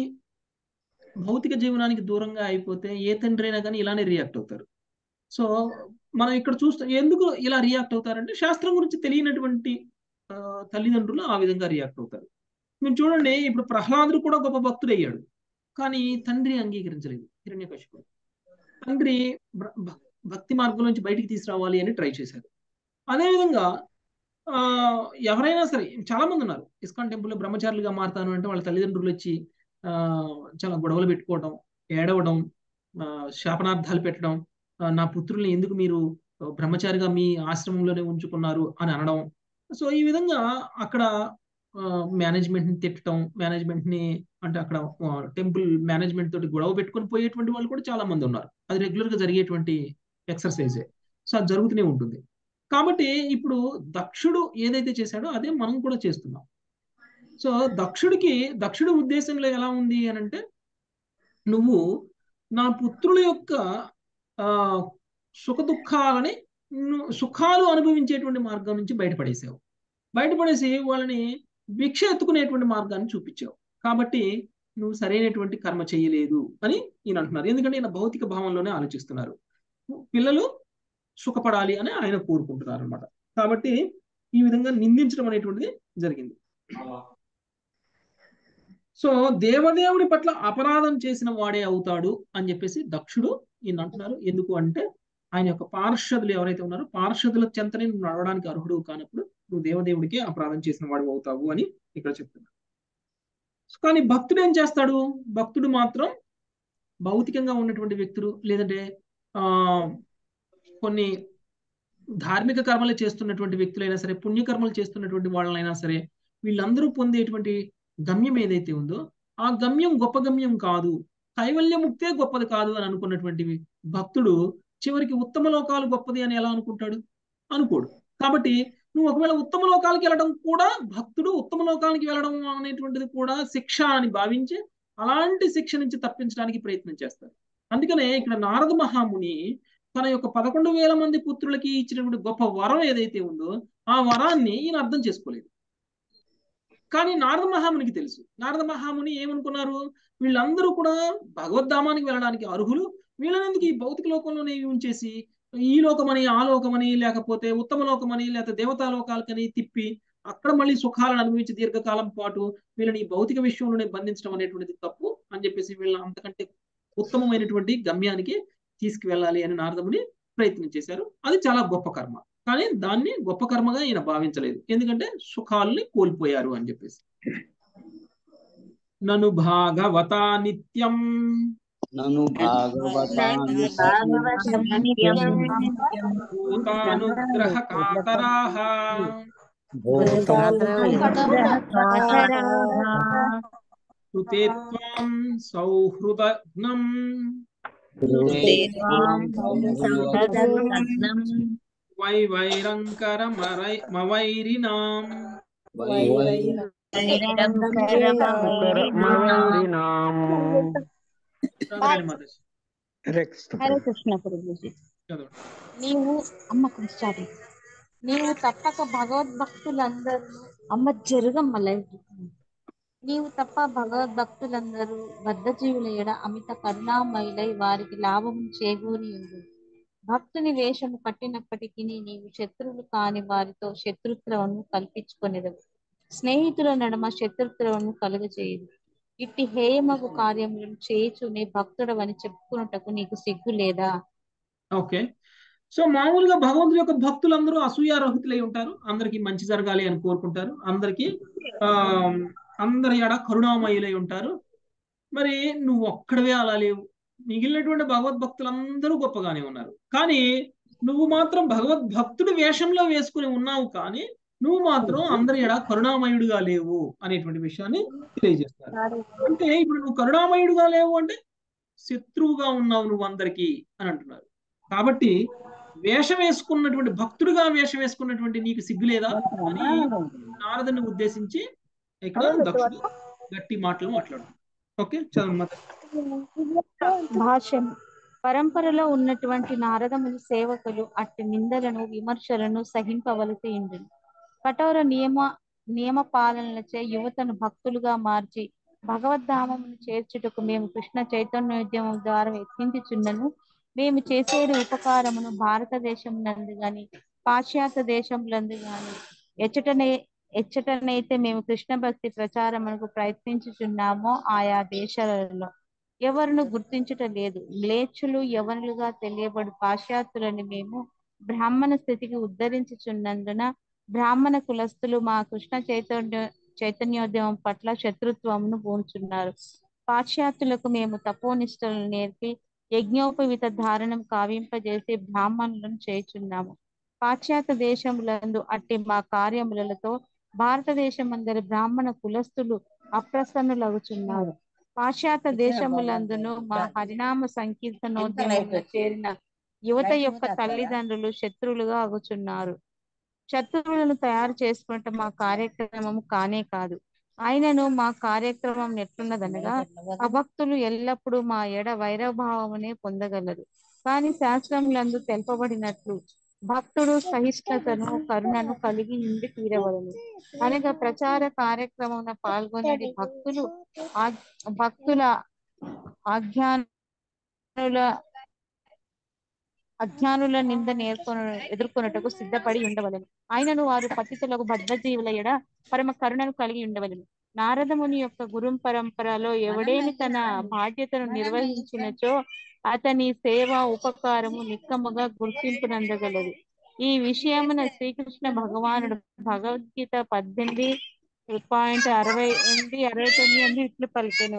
భౌతిక జీవనానికి దూరంగా అయిపోతే ఏ తండ్రి అయినా కానీ ఇలానే రియాక్ట్ అవుతారు సో మనం ఇక్కడ చూస్తే ఎందుకు ఇలా రియాక్ట్ అవుతారంటే శాస్త్రం గురించి తెలియనటువంటి ఆ, తల్లిదండ్రులు ఆ విధంగా రియాక్ట్ అవుతారు మీరు చూడండి ఇప్పుడు ప్రహ్లాదుడు కూడా గొప్ప భక్తుడు అయ్యాడు కానీ తండ్రి అంగీకరించలేదు హిరణ్యకశిపుడు తండ్రి భ- భ- భక్తి మార్గం నుంచి బయటికి తీసుకురావాలి అని ట్రై చేశారు అదేవిధంగా ఆ ఎవరైనా సరే చాలా మంది ఉన్నారు ఇస్కాన్ టెంపుల్లో బ్రహ్మచారులుగా మారుతాను అంటే వాళ్ళ తల్లిదండ్రులు వచ్చి ఆ చాలా గొడవలు పెట్టుకోవడం ఏడవడం ఆ, శాపనార్థాలు పెట్టడం ఆ, నా పుత్రుల్ని ఎందుకు మీరు బ్రహ్మచారిగా మీ ఆశ్రమంలోనే ఉంచుకున్నారు అని అనడం సో ఈ విధంగా అక్కడ మేనేజ్మెంట్ ని తిట్టడం మేనేజ్మెంట్ ని అంటే అక్కడ టెంపుల్ మేనేజ్మెంట్ తోటి గొడవ పెట్టుకొని పోయేటువంటి వాళ్ళు కూడా చాలా మంది ఉన్నారు అది రెగ్యులర్ గా జరిగేటువంటి ఎక్సర్సైజే సో అది జరుగుతూనే ఉంటుంది కాబట్టి ఇప్పుడు దక్షుడు ఏదైతే చేశాడో అదే మనం కూడా చేస్తున్నాం సో దక్షుడికి దక్షుడి ఉద్దేశంలో ఎలా ఉంది అని అంటే నువ్వు నా పుత్రుల యొక్క ఆ సుఖ దుఃఖాలని ను- సుఖాలు అనుభవించేటువంటి మార్గం నుంచి బయటపడేసావు బయటపడేసి వాళ్ళని భిక్ష ఎత్తుకునేటువంటి మార్గాన్ని చూపించావు కాబట్టి నువ్వు సరైనటువంటి కర్మ చేయలేదు అని ఈయన అంటున్నారు ఎందుకంటే ఈయన భౌతిక భావంలోనే ఆలోచిస్తున్నారు పిల్లలు సుఖపడాలి అని ఆయన కోరుకుంటున్నారు అనమాట కాబట్టి ఈ విధంగా నిందించడం అనేటువంటిది జరిగింది సో దేవదేవుడి పట్ల అపరాధం చేసిన వాడే అవుతాడు అని చెప్పేసి దక్షుడు ఈయన అంటున్నారు ఎందుకు అంటే ఆయన యొక్క పార్షదులు ఎవరైతే ఉన్నారో పార్షదుల చెంతనే నువ్వు నడవడానికి అర్హుడు కానప్పుడు నువ్వు దేవదేవుడికి అపరాధం చేసిన వాడు అవుతావు అని ఇక్కడ చెప్తున్నారు కానీ భక్తుడు ఏం చేస్తాడు భక్తుడు మాత్రం భౌతికంగా ఉన్నటువంటి వ్యక్తులు లేదంటే ఆ కొన్ని ధార్మిక కర్మలు చేస్తున్నటువంటి వ్యక్తులైనా సరే పుణ్యకర్మలు చేస్తున్నటువంటి వాళ్ళైనా సరే వీళ్ళందరూ పొందేటువంటి గమ్యం ఏదైతే ఉందో ఆ గమ్యం గొప్ప గమ్యం కాదు కైవల్యముక్తే గొప్పది కాదు అని అనుకున్నటువంటి భక్తుడు చివరికి ఉత్తమ లోకాలు గొప్పది అని ఎలా అనుకుంటాడు అనుకోడు కాబట్టి నువ్వు ఒకవేళ ఉత్తమ లోకాలకి వెళ్ళడం కూడా భక్తుడు ఉత్తమ లోకానికి వెళ్ళడం అనేటువంటిది కూడా శిక్ష అని భావించి అలాంటి శిక్ష నుంచి తప్పించడానికి ప్రయత్నం చేస్తారు అందుకనే ఇక్కడ నారద మహాముని తన యొక్క పదకొండు వేల మంది పుత్రులకి ఇచ్చినటువంటి గొప్ప వరం ఏదైతే ఉందో ఆ వరాన్ని ఈయన అర్థం చేసుకోలేదు కానీ నారద మహామునికి తెలుసు నారద మహాముని ఏమనుకున్నారు వీళ్ళందరూ కూడా భగవద్ధామానికి వెళ్ళడానికి అర్హులు వీళ్ళనెందుకు ఈ భౌతిక లోకంలోనే ఉంచేసి ఈ లోకమని ఆ లోకమని లేకపోతే ఉత్తమ లోకమని లేకపోతే దేవతా లోకాలకని తిప్పి అక్కడ మళ్ళీ సుఖాలను అనుభవించి దీర్ఘకాలం పాటు వీళ్ళని ఈ భౌతిక విషయంలోనే బంధించడం అనేటువంటిది తప్పు అని చెప్పేసి వీళ్ళని అంతకంటే ఉత్తమమైనటువంటి గమ్యానికి తీసుకువెళ్ళాలి అని నారదముని ప్రయత్నం చేశారు అది చాలా గొప్ప కర్మ కానీ దాన్ని గొప్ప కర్మగా ఈయన భావించలేదు ఎందుకంటే సుఖాలని కోల్పోయారు అని చెప్పేసి నను భాగవతా నిత్యం నను భూతానుగ్రహ కాతరాః కృతే త్వాం సౌహృదగ్నం వై వైరంకరమరై మవైరినాం చదవండి మాతాజీ హరే కృష్ణ హరే ప్రభు. కృష్ణ ప్రభుజీ చదవండి నీవు అమ్మ కొంచెం నీవు తప్పక భగవద్భక్తులందరూ అమ్మ జరుగమ్మ లైవ్ నీవు తప్ప భగవద్భక్తులందరూ బద్ధజీవుల ఎడ అమిత కరుణామయులై వారికి లాభం చేకూరి ఉంది భక్తుని వేషము కట్టినప్పటికీ నీవు శత్రువులు కాని వారితో శత్రుత్వము కల్పించుకొనిదవు స్నేహితుల నడమ శత్రుత్వము కలుగజేయదు ఇట్టి హేయమగు కార్యములను చేయుచునే భక్తుడవని చెప్పుకున్నటకు నీకు సిగ్గు లేదా ఓకే సో మామూలుగా భగవంతుడి యొక్క భక్తులందరూ అసూయారహితులై ఉంటారు అందరికీ మంచి జరగాలి అని కోరుకుంటారు అందరికీ ఆ అందరి ఎడ కరుణామయులై ఉంటారు మరి నువ్వు ఒక్కడవే అలా లేవు మిగిలినటువంటి భగవద్భక్తులందరూ గొప్పగానే ఉన్నారు కానీ నువ్వు మాత్రం భగవద్భక్తుడి వేషంలో వేసుకుని ఉన్నావు కానీ నువ్వు మాత్రం అందరి ఎడ కరుణామయుడుగా లేవు అనేటువంటి విషయాన్ని తెలియజేస్తారు అంటే ఇప్పుడు నువ్వు కరుణామయుడుగా లేవు అంటే శత్రువుగా ఉన్నావు నువ్వు అందరికీ అని అంటున్నారు కాబట్టి వేషం వేసుకున్నటువంటి భక్తుడిగా వేషం వేసుకున్నటువంటి నీకు సిగ్గు లేదా అని నారదుని ఉద్దేశించి ఇక్కడ దక్షుడు గట్టి మాటలు మాట్లాడు ఓకే చదువు మాత భాష్యం పరంపరలో ఉన్నటువంటి నారదముని సేవకులు అట్టి నిందలను విమర్శలను సహింపవలసి ఉండును కఠోర నియమ నియమ పాలనలచే యువతను భక్తులుగా మార్చి భగవద్ధామమును చేర్చుటకు మేము కృష్ణ చైతన్యోద్యమం ద్వారా యత్నించుచున్నను మేము చేసేది ఉపకారమును భారతదేశం నందు గాని పాశ్చాత్య దేశములందు గాని ఎచ్చటనే ఎచ్చటనైతే మేము కృష్ణ భక్తి ప్రచారమునకు ప్రయత్నించుచున్నామో ఆయా దేశాలలో ఎవరిను గుర్తించుట లేదు మ్లేచ్చులు యవనులుగా తెలియబడు పాశ్చాత్యులని మేము బ్రాహ్మణ స్థితికి ఉద్ధరించుచున్నందున బ్రాహ్మణ కులస్తులు మా కృష్ణ చైతన్య చైతన్యోద్యమం పట్ల శత్రుత్వమును పూంచున్నారు పాశ్చాత్యులకు మేము తపోనిష్టలను నేర్పి యజ్ఞోపవిత ధారణం కావింపజేసి బ్రాహ్మణులను చేయుచున్నాము పాశ్చాత్య దేశములందు అట్టి మా కార్యములతో భారతదేశం అందరి బ్రాహ్మణ కులస్తులు అప్రసన్నులగుచున్నారు పాశ్చాత్య దేశములందును మా హరినామ సంకీర్తనోద్యమంలో చేరిన యువత యొక్క తల్లిదండ్రులు శత్రువులుగా అగుచున్నారు శత్రువులను తయారు చేసుకుంటే మా కార్యక్రమం కానే కాదు ఆయనను మా కార్యక్రమం ఎట్లున్నదనగా అభక్తులు ఎల్లప్పుడూ మా ఎడ వైరభావమునే పొందగలరు కానీ శాస్త్రములందు తెలుపబడినట్లు భక్తుడు సహిష్ణుతను కరుణను కలిగి ఉండి తీరవలను అనగా ప్రచార కార్యక్రమం పాల్గొనేది భక్తులు ఆ- భక్తుల అజ్ఞానుల అజ్ఞానుల నింద నేర్కొన ఎదుర్కొనుటకు సిద్ధపడి ఉండవలను ఆయనను వారు పతితులకు బద్ధజీవుల ఎడ పరమ కరుణను కలిగి ఉండవలను నారదముని యొక్క గురు పరంపరలో ఎవడేమి తన బాధ్యతను నిర్వహించినచో అతని సేవ ఉపకారము నిక్కముగా గుర్తింపునందగలదు ఈ విషయమున శ్రీకృష్ణ భగవానుడు భగవద్గీత పద్దెనిమిది పాయింట్ అరవై ఎనిమిది అరవై తొమ్మిది అంది ఇట్లు పలికెను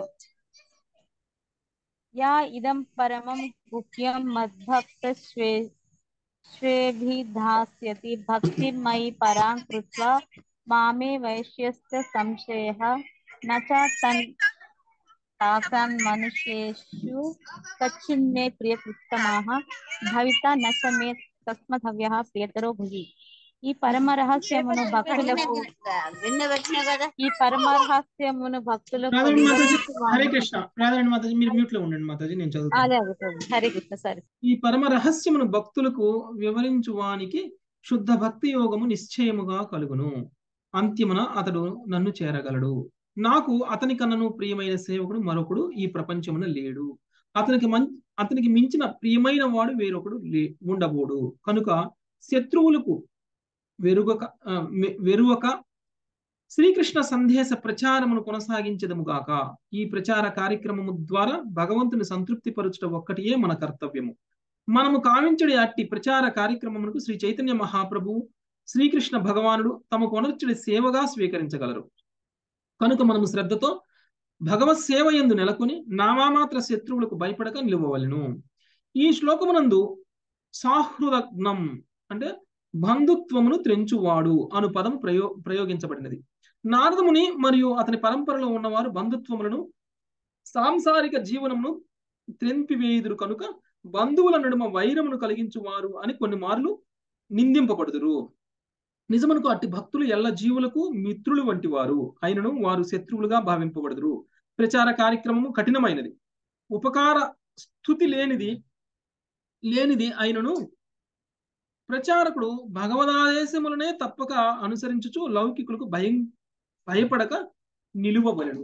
యా ఇదం పరమం గుహ్యం మద్భక్త స్వే స్వేభిధాస్యతి భక్తిర్మయి పరాం కృత్వా మామే వైశ్యస్త సంశయ నచ తన్ తాకాన్ మనుష్యేషు కచ్చిన్నే ప్రియకృత్తమాః భవిత నచ మే తస్మధవ్యః ప్రియతరో భువి ఈ పరమ రహస్యమును భక్తులకు ఈ పరమ రహస్యమును భక్తులకు రాధారాణి మాతాజీ వివరించువాడు- హరే కృష్ణ రాధారాణి మాతాజీ మీరు మ్యూట్ లో ఉండండి మాతాజీ నేను చదువుతాను అదే అదే ప్రభు. హరే కృష్ణ సరే ఈ పరమ రహస్యమును భక్తులకు వివరించువానికి శుద్ధ భక్తి యోగము నిశ్చయముగా కలుగును అంత్యమున అతడు నన్ను చేరగలడు నాకు అతని కన్నను ప్రియమైన సేవకుడు మరొకడు ఈ ప్రపంచమున లేడు అతనికి మం అతనికి మించిన ప్రియమైన వాడు వేరొకడు లే ఉండబోడు కనుక శత్రువులకు వెరుగక ఆ, మె- వెరువక శ్రీకృష్ణ సందేశ ప్రచారమును కొనసాగించదము గాక ఈ ప్రచార కార్యక్రమము ద్వారా భగవంతుని సంతృప్తి పరచుట ఒక్కటియే మన కర్తవ్యము మనము కావించడి అట్టి ప్రచార కార్యక్రమమునకు శ్రీ చైతన్య మహాప్రభువు శ్రీకృష్ణ భగవానుడు తమకు అనర్చుడి సేవగా స్వీకరించగలరు కనుక మనము శ్రద్ధతో భగవత్ సేవ ఎందు నెలకొని నామామాత్ర శత్రువులకు భయపడక నిలువవలెను ఈ శ్లోకమునందు సాహృదగ్నం అంటే బంధుత్వమును త్రెంచువాడు అను పదం ప్రయో ప్రయోగించబడినది నారదముని మరియు అతని పరంపరలో ఉన్నవారు బంధుత్వములను సాంసారిక జీవనమును త్రెంపివేయుదురు కనుక బంధువుల నడుమ వైరమును కలిగించువారు అని కొన్ని మార్లు నిందింపబడుదురు నిజమునకు అట్టి భక్తులు ఎల్ల జీవులకు మిత్రులు వంటి వారు అయినను వారు శత్రువులుగా భావింపబడుదురు ప్రచార కార్యక్రమము కఠినమైనది ఉపకార స్థుతి లేనిది లేనిది అయినను ప్రచారకుడు భగవదాదేశములనే తప్పక అనుసరించుచు లౌకికులకు భయం భయపడక నిలువవలెను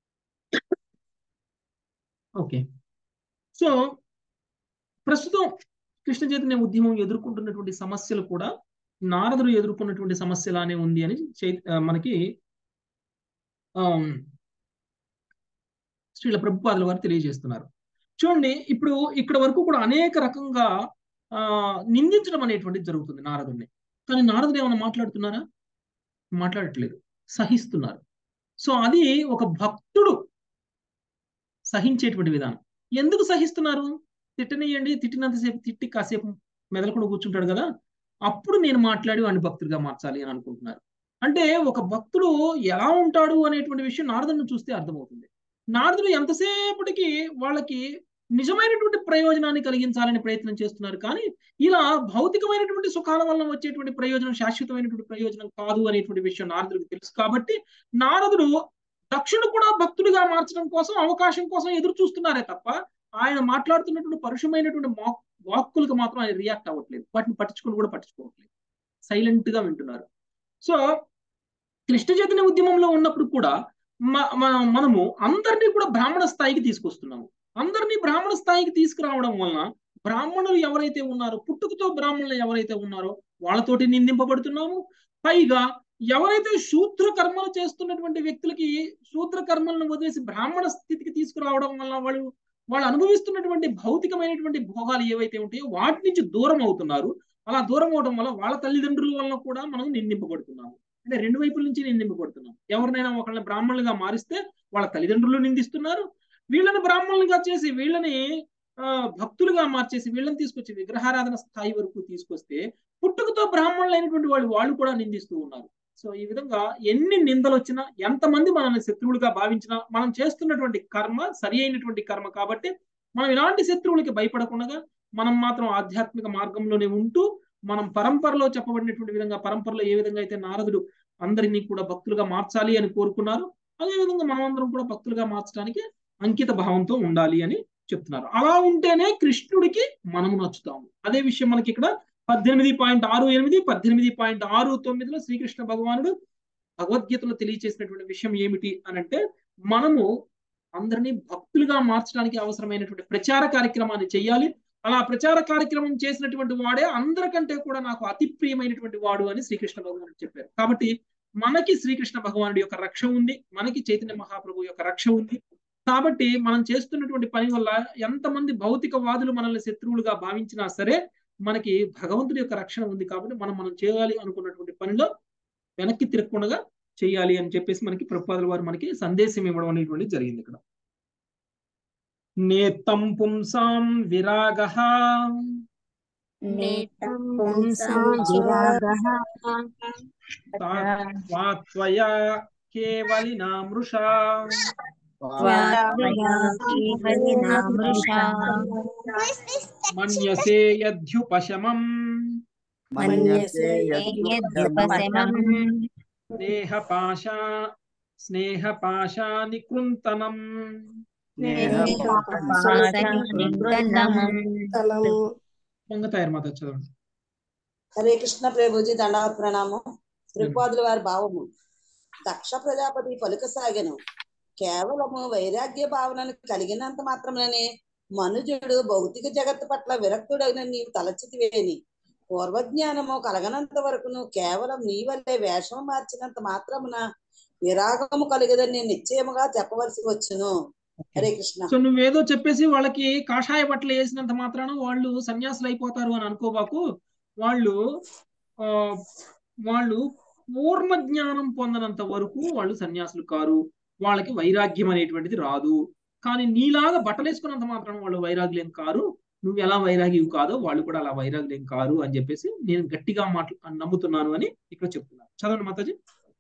ఓకే సో ప్రస్తుతం కృష్ణ చైతన్య ఉద్యమం ఎదుర్కొంటున్నటువంటి సమస్యలు కూడా నారదుడు ఎదుర్కొన్నటువంటి సమస్యలానే ఉంది అని చై ఆ, మనకి ఆమ్, శ్రీల ప్రభుపాదుల వారు తెలియజేస్తున్నారు చూడండి ఇప్పుడు ఇక్కడ వరకు కూడా అనేక రకంగా ఆ నిందించడం అనేటువంటిది జరుగుతుంది నారదుడిని కానీ నారదుడు ఏమైనా మాట్లాడుతున్నారా మాట్లాడట్లేదు సహిస్తున్నారు సో అది ఒక భక్తుడు సహించేటువంటి విధానం ఎందుకు సహిస్తున్నారు తిట్టనియండి తిట్టినంతసేపు తిట్టి కాసేపు మెదలకుండా కూర్చుంటాడు కదా అప్పుడు నేను మాట్లాడి వాడిని భక్తుడిగా మార్చాలి అని అనుకుంటున్నారు అంటే ఒక భక్తుడు ఎలా ఉంటాడు అనేటువంటి విషయం నారదుని చూస్తే అర్థమవుతుంది నారదుడు ఎంతసేపటికి వాళ్ళకి నిజమైనటువంటి ప్రయోజనాన్ని కలిగించాలని ప్రయత్నం చేస్తున్నారు కానీ ఇలా భౌతికమైనటువంటి సుఖాల వల్ల వచ్చేటువంటి ప్రయోజనం శాశ్వతమైనటువంటి ప్రయోజనం కాదు అనేటువంటి విషయం నారదుడికి తెలుసు కాబట్టి నారదుడు దక్షుడు కూడా భక్తుడిగా మార్చడం కోసం అవకాశం కోసం ఎదురు చూస్తున్నారే తప్ప ఆయన మాట్లాడుతున్నటువంటి పరుషమైనటువంటి వాక్కులకు మాత్రం ఆయన రియాక్ట్ అవ్వట్లేదు వాటిని పట్టించుకుని కూడా పట్టించుకోవట్లేదు సైలెంట్ గా వింటున్నారు సో కృష్ణ చైతన్య ఉద్యమంలో ఉన్నప్పుడు కూడా మనము అందరినీ కూడా బ్రాహ్మణ స్థాయికి తీసుకొస్తున్నాము అందరినీ బ్రాహ్మణ స్థాయికి తీసుకురావడం వలన బ్రాహ్మణులు ఎవరైతే ఉన్నారో పుట్టుకతో బ్రాహ్మణులు ఎవరైతే ఉన్నారో వాళ్ళతోటి నిందింపబడుతున్నాము పైగా ఎవరైతే శూద్ర కర్మలు చేస్తున్నటువంటి వ్యక్తులకి శూద్ర కర్మలను వదిలేసి బ్రాహ్మణ స్థితికి తీసుకురావడం వల్ల వాళ్ళు వాళ్ళు అనుభవిస్తున్నటువంటి భౌతికమైనటువంటి భోగాలు ఏవైతే ఉంటాయో వాటి నుంచి దూరం అవుతున్నారు అలా దూరం అవడం వల్ల వాళ్ళ తల్లిదండ్రుల వల్ల కూడా మనం నిందింపబడుతున్నాము అంటే రెండు వైపుల నుంచి నిందింపబడుతున్నాం ఎవరినైనా ఒకళ్ళని బ్రాహ్మణులుగా మారిస్తే వాళ్ళ తల్లిదండ్రులు నిందిస్తున్నారు వీళ్ళని బ్రాహ్మణులుగా చేసి వీళ్ళని భక్తులుగా మార్చేసి వీళ్ళని తీసుకొచ్చి విగ్రహారాధన స్థాయి వరకు తీసుకొస్తే పుట్టుకతో బ్రాహ్మణులైనటువంటి వాళ్ళు వాళ్ళు కూడా నిందిస్తూ ఉన్నారు సో ఈ విధంగా ఎన్ని నిందలు వచ్చినా ఎంతమంది మనల్ని శత్రువులుగా భావించినా మనం చేస్తున్నటువంటి కర్మ సరి అయినటువంటి కర్మ కాబట్టి మనం ఇలాంటి శత్రువులకి భయపడకుండా మనం మాత్రం ఆధ్యాత్మిక మార్గంలోనే ఉంటూ మనం పరంపరలో చెప్పబడినటువంటి విధంగా పరంపరలో ఏ విధంగా అయితే నారదుడు అందరినీ కూడా భక్తులుగా మార్చాలి అని కోరుకున్నారు అదే విధంగా మనం అందరం కూడా భక్తులుగా మార్చడానికి అంకిత భావంతో ఉండాలి అని చెప్తున్నారు అలా ఉంటేనే కృష్ణుడికి మనము నచ్చుతాము అదే విషయం మనకి ఇక్కడ పద్దెనిమిది పాయింట్ ఆరు ఎనిమిది పద్దెనిమిది పాయింట్ ఆరు తొమ్మిదిలో శ్రీకృష్ణ భగవానుడు భగవద్గీతలో తెలియచేసినటువంటి విషయం ఏమిటి అని అంటే మనము అందరినీ భక్తులుగా మార్చడానికి అవసరమైనటువంటి ప్రచార కార్యక్రమాన్ని చేయాలి అలా ప్రచార కార్యక్రమం చేసినటువంటి వాడే అందరికంటే కూడా నాకు అతి ప్రియమైనటువంటి వాడు అని శ్రీకృష్ణ భగవానుడు చెప్పారు కాబట్టి మనకి శ్రీకృష్ణ భగవానుడి యొక్క రక్ష ఉంది మనకి చైతన్య మహాప్రభు యొక్క రక్ష ఉంది కాబట్టి మనం చేస్తున్నటువంటి పని వల్ల ఎంతమంది భౌతికవాదులు మనల్ని శత్రువులుగా భావించినా సరే మనకి భగవంతుడి యొక్క రక్షణ ఉంది కాబట్టి మనం మనం చేయాలి అనుకున్నటువంటి పనిలో వెనక్కి తిరగకుండా చేయాలి అని చెప్పేసి మనకి ప్రభుపాదుల వారు మనకి సందేశం ఇవ్వడం అనేటువంటి జరిగింది ఇక్కడ నేత్తం పుంసాం విరాగ త్వయా కేవలినామృషా మన్యసే యద్యుపశమం స్నేహపాశా స్నేహపాశాని కృంతనం పొంగతాయర్ మాత చదవండి హరే కృష్ణ ప్రభుజీ దండవత్ ప్రణామం త్రిపాదుల వారి భావము దక్ష ప్రజాపతి పలుకసాగను కేవలము వైరాగ్య భావనను కలిగినంత మాత్రమే మనుజుడు భౌతిక జగత్తు పట్ల విరక్తుడైన నీవు తలచితివేని పూర్వజ్ఞానము కలగనంత వరకును కేవలం నీ వల్లే వేషం మార్చినంత మాత్రమున విరాగము కలుగదని నేను నిశ్చయముగా చెప్పవలసి వచ్చును హరే కృష్ణ సో నువ్వేదో చెప్పేసి వాళ్ళకి కాషాయ బట్టలు వేసినంత మాత్రాన వాళ్ళు సన్యాసులు అయిపోతారు అని అనుకోబాకు వాళ్ళు ఆ వాళ్ళు పూర్ణ జ్ఞానం పొందనంత వరకు వాళ్ళు సన్యాసులు కారు వాళ్ళకి వైరాగ్యం అనేటువంటిది రాదు కానీ నీలాగా బట్టలు వేసుకున్నంత మాత్రం వాళ్ళు వైరాగ్యం కారు నువ్వు ఎలా వైరాగ్యం కాదో వాళ్ళు కూడా అలా వైరాగ్యం కారు అని చెప్పేసి నేను గట్టిగా మాట్లా నమ్ముతున్నాను అని ఇక్కడ చెప్తున్నాను చదవండి మాతాజీ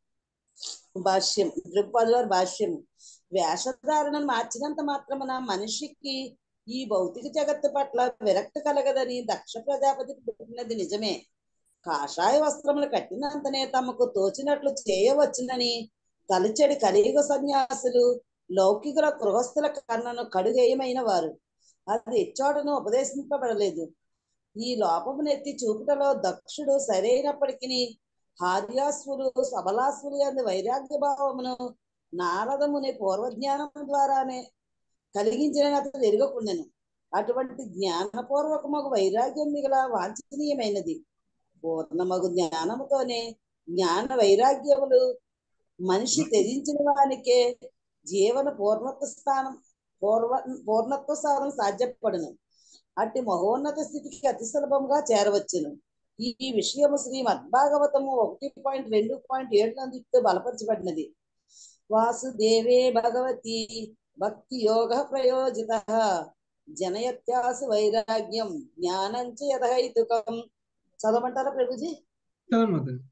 భాష్యం దృక్పదుల వారి భాష్యం వేషధారణను మార్చినంత మాత్రమున మనిషికి ఈ భౌతిక జగత్తు పట్ల విరక్తి కలగదని దక్ష ప్రజాపతికి పుట్టినది నిజమే కాషాయ వస్త్రములు కట్టినంతనే తమకు తోచినట్లు చేయవచ్చునని తలచెడి కలియుగ సన్యాసులు లౌకికుల గృహస్థుల కన్నను కడుగేయమైన వారు అది ఇచ్చోటను ఉపదేశింపబడలేదు ఈ లోపమునెత్తి చూపుటలో దక్షుడు సరైనప్పటికీ హార్యాస్వులు సబలాస్వులు అందు వైరాగ్య భావమును నారదముని పూర్వజ్ఞానం ద్వారానే కలిగించిన అతను ఎరగకుండెను అటువంటి జ్ఞానపూర్వకమగు వైరాగ్యం మిగల వాంఛనీయమైనది పూర్ణమగు జ్ఞానముతోనే జ్ఞాన వైరాగ్యములు మనిషి త్యజించిన వానికే జీవన పూర్ణత్వ స్థానం పూర్వ పూర్ణత్వ స్థానం సాధ్యపడును అట్టి మహోన్నత స్థితికి అతి సులభంగా చేరవచ్చును ఈ విషయము శ్రీ మద్భాగవతము ఒకటి పాయింట్ రెండు పాయింట్ ఏడు నందుతో బలపరచబడినది వాసుదేవే భగవతి భక్తి యోగ ప్రయోజిత జనయత్యాసు వైరాగ్యం జ్ఞానం చ యథహైతుకం చదవమంటారా ప్రభుజీ చదవండి మాతాజీ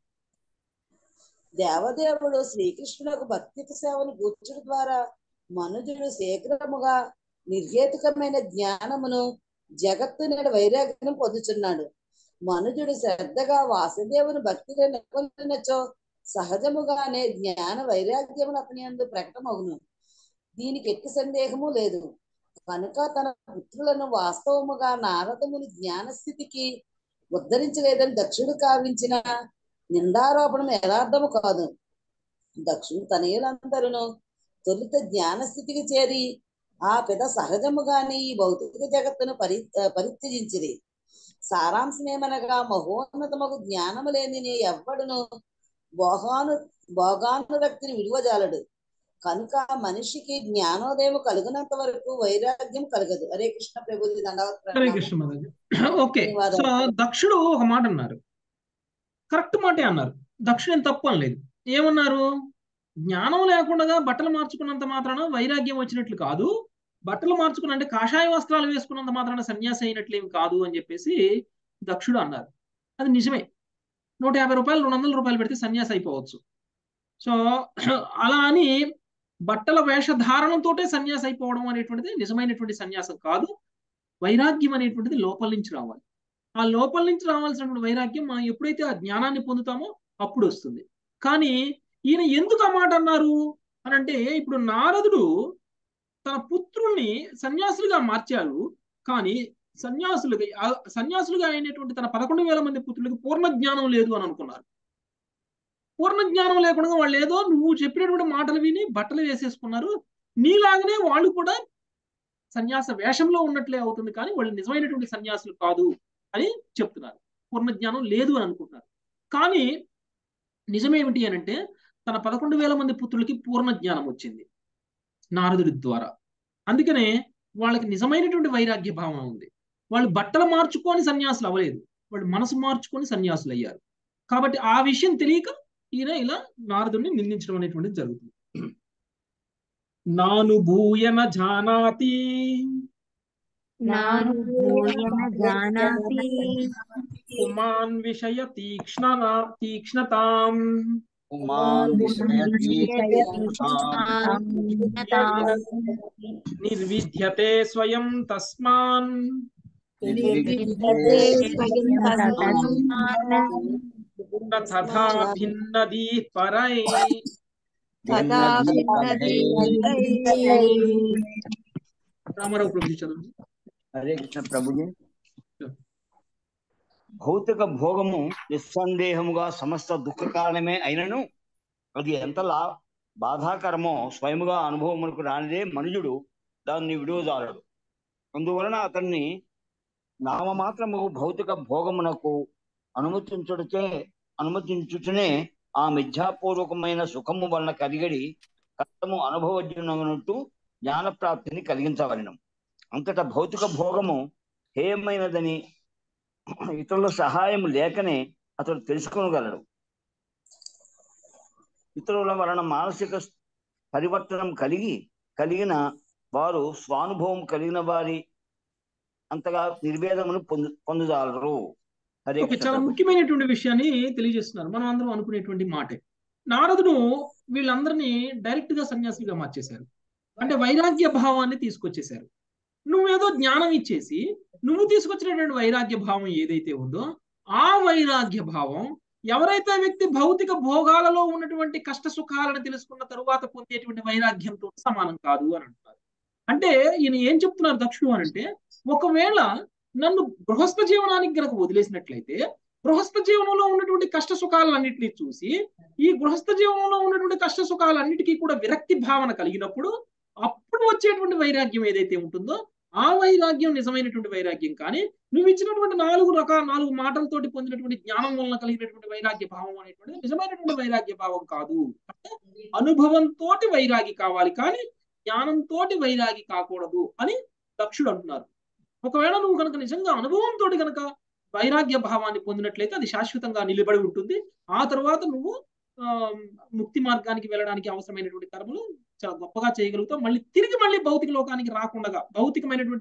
దేవదేవుడు శ్రీకృష్ణులకు భక్తి సేవను కూర్చుడు ద్వారా మనుజుడు శీఘ్రముగా నిర్హేతుకమైన జ్ఞానమును జగత్తు నేడు వైరాగ్యం పొందుచున్నాడు మనుజుడు శ్రద్ధగా వాసుదేవుని భక్తిలో నెలకొల్పినచో సహజముగానే జ్ఞాన వైరాగ్యములు అతని అందు ప్రకటమగును దీనికి ఎట్టి సందేహము లేదు కనుక తన పుత్రులను వాస్తవముగా నారదముని జ్ఞాన స్థితికి ఉద్ధరించలేదని దక్షుడు కావించిన నిందారోపణం యథార్థము కాదు దక్షుడు తనయులందరూ తొలుత జ్ఞాన స్థితికి చేరి ఆ పెద సహజముగానే ఈ భౌతిక జగత్తును పరి పరిత్యజించిరి సారాంశమేమనగా మహోన్నతమగు జ్ఞానము లేని ఎవ్వడును భోగాను భోగానురక్తిని విడువజాలడు కనుక మనిషికి జ్ఞానోదయం కలుగునంత వరకు వైరాగ్యం కలగదు హరే కృష్ణ ప్రభుజీ దండవత్ హరే కృష్ణ మాతాజీ ఓకే సో ధన్యవాదాలు. దక్షుడు ఒక మాట అన్నారు కరెక్ట్ మాటే అన్నారు దక్షుడు ఏం తప్పు అనలేదు ఏమన్నారు జ్ఞానం లేకుండా బట్టలు మార్చుకున్నంత మాత్రాన వైరాగ్యం వచ్చినట్లు కాదు బట్టలు మార్చుకున్న అంటే కాషాయ వస్త్రాలు వేసుకున్నంత మాత్రాన సన్యాసి అయినట్లేమి కాదు అని చెప్పేసి దక్షుడు అన్నారు అది నిజమే నూట యాభై రూపాయలు రెండు వందల రూపాయలు పెడితే సన్యాసి అయిపోవచ్చు సో అలా అని బట్టల వేషధారణతోటే సన్యాసి అయిపోవడం అనేటువంటిది నిజమైనటువంటి సన్యాసం కాదు వైరాగ్యం అనేటువంటిది లోపల నుంచి రావాలి ఆ లోపల నుంచి రావాల్సినటువంటి వైరాగ్యం మనం ఎప్పుడైతే ఆ జ్ఞానాన్ని పొందుతామో అప్పుడు వస్తుంది కానీ ఈయన ఎందుకు ఆ మాట అన్నారు అని అంటే ఇప్పుడు నారదుడు తన పుత్రుల్ని సన్యాసులుగా మార్చారు కానీ సన్యాసులుగా ఆ సన్యాసులుగా అయినటువంటి తన పదకొండు వేల మంది పుత్రులకు పూర్ణ జ్ఞానం లేదు అని అనుకున్నారు పూర్ణ జ్ఞానం లేకుండా వాళ్ళు ఏదో నువ్వు చెప్పినటువంటి మాటలు విని బట్టలు వేసేసుకున్నారు నీలాగనే వాళ్ళు కూడా సన్యాస వేషంలో ఉన్నట్లే అవుతుంది కానీ వాళ్ళు నిజమైనటువంటి సన్యాసులు కాదు అని చెప్తున్నారు పూర్ణ జ్ఞానం లేదు అని అనుకుంటున్నారు కానీ నిజమేమిటి అని అంటే తన పదకొండు వేల మంది పుత్రులకి పూర్ణ జ్ఞానం వచ్చింది నారదుడి ద్వారా అందుకనే వాళ్ళకి నిజమైనటువంటి వైరాగ్య భావన ఉంది వాళ్ళు బట్టలు మార్చుకొని సన్యాసులు అవ్వలేదు వాళ్ళు మనసు మార్చుకొని సన్యాసులు అయ్యారు కాబట్టి ఆ విషయం తెలియక ఈయన ఇలా నారదుడిని నిందించడం అనేటువంటిది జరుగుతుంది నాను భూయన జానాతి నాను భూయన జానాతి పుమాన్ విషయ తీక్ష్ణ తీక్ష్ణతాం నిర్విద్యతే స్వయం తస్మాన్ తథా భిన్నది పరై రామారావు ప్రభు చదువు హరే కృష్ణ ప్రభుజీ భౌతిక భోగము నిస్సందేహముగా సమస్త దుఃఖ కారణమే అయినను అది ఎంతలా బాధాకరమో స్వయముగా అనుభవములకు రానిదే మనుజుడు దాన్ని విడువజాలడు అందువలన అతన్ని నామమాత్రము భౌతిక భోగమునకు అనుమతించుటచే అనుమతించుటనే ఆ మిథ్యాపూర్వకమైన సుఖము వలన కలిగడి కష్టము అనుభవజ్ఞనట్టు జ్ఞానప్రాప్తిని కలిగించవలను అంతటా భౌతిక భోగము హేయమైనదని ఇతరుల సహాయం లేకనే అతడు తెలుసుకోగలడు ఇతరుల వలన మానసిక పరివర్తనం కలిగి కలిగిన వారు స్వానుభవం కలిగిన వారి అంతగా నిర్వేదమును పొందు పొందుదాలరు హరే ఓకే కృష్ణ చాలా ప్రభు. ముఖ్యమైనటువంటి విషయాన్ని తెలియజేస్తున్నారు మనం అందరం అనుకునేటువంటి మాటే నారదుడు వీళ్ళందరినీ డైరెక్ట్ గా సన్యాసులుగా మార్చేశారు అంటే వైరాగ్య భావాన్ని తీసుకొచ్చేశారు నువ్వేదో జ్ఞానం ఇచ్చేసి నువ్వు తీసుకొచ్చినటువంటి వైరాగ్య భావం ఏదైతే ఉందో ఆ వైరాగ్య భావం ఎవరైతే వ్యక్తి భౌతిక భోగాలలో ఉన్నటువంటి కష్ట సుఖాలను తెలుసుకున్న తరువాత పొందేటువంటి వైరాగ్యంతో సమానం కాదు అని అంటున్నారు అంటే ఈయన ఏం చెప్తున్నారు దక్షుడు అని అంటే ఒకవేళ నన్ను గృహస్థ జీవనానికి గనక వదిలేసినట్లయితే గృహస్థ జీవనంలో ఉన్నటువంటి కష్ట సుఖాలన్నింటినీ చూసి ఈ గృహస్థ జీవనంలో ఉన్నటువంటి కష్ట సుఖాలన్నిటికీ కూడా విరక్తి భావన కలిగినప్పుడు అప్పుడు వచ్చేటువంటి వైరాగ్యం ఏదైతే ఉంటుందో ఆ వైరాగ్యం నిజమైనటువంటి వైరాగ్యం కానీ నువ్వు ఇచ్చినటువంటి నాలుగు రకాల నాలుగు మాటలతోటి పొందినటువంటి జ్ఞానం వలన కలిగినటువంటి వైరాగ్య భావం అనేటువంటిది నిజమైనటువంటి వైరాగ్య భావం కాదు అంటే అనుభవంతో వైరాగి కావాలి కానీ జ్ఞానంతో వైరాగి కాకూడదు అని దక్షుడు అంటున్నారు ఒకవేళ నువ్వు కనుక నిజంగా అనుభవంతో కనుక వైరాగ్య భావాన్ని పొందినట్లయితే అది శాశ్వతంగా నిలబడి ఉంటుంది ఆ తర్వాత నువ్వు ఆ, ముక్తి మార్గానికి వెళ్ళడానికి అవసరమైనటువంటి కర్మలు చాలా గొప్పగా చేయగలుగుతావు మళ్ళీ తిరిగి మళ్ళీ భౌతిక లోకానికి రాకుండా భౌతికమైనటువంటి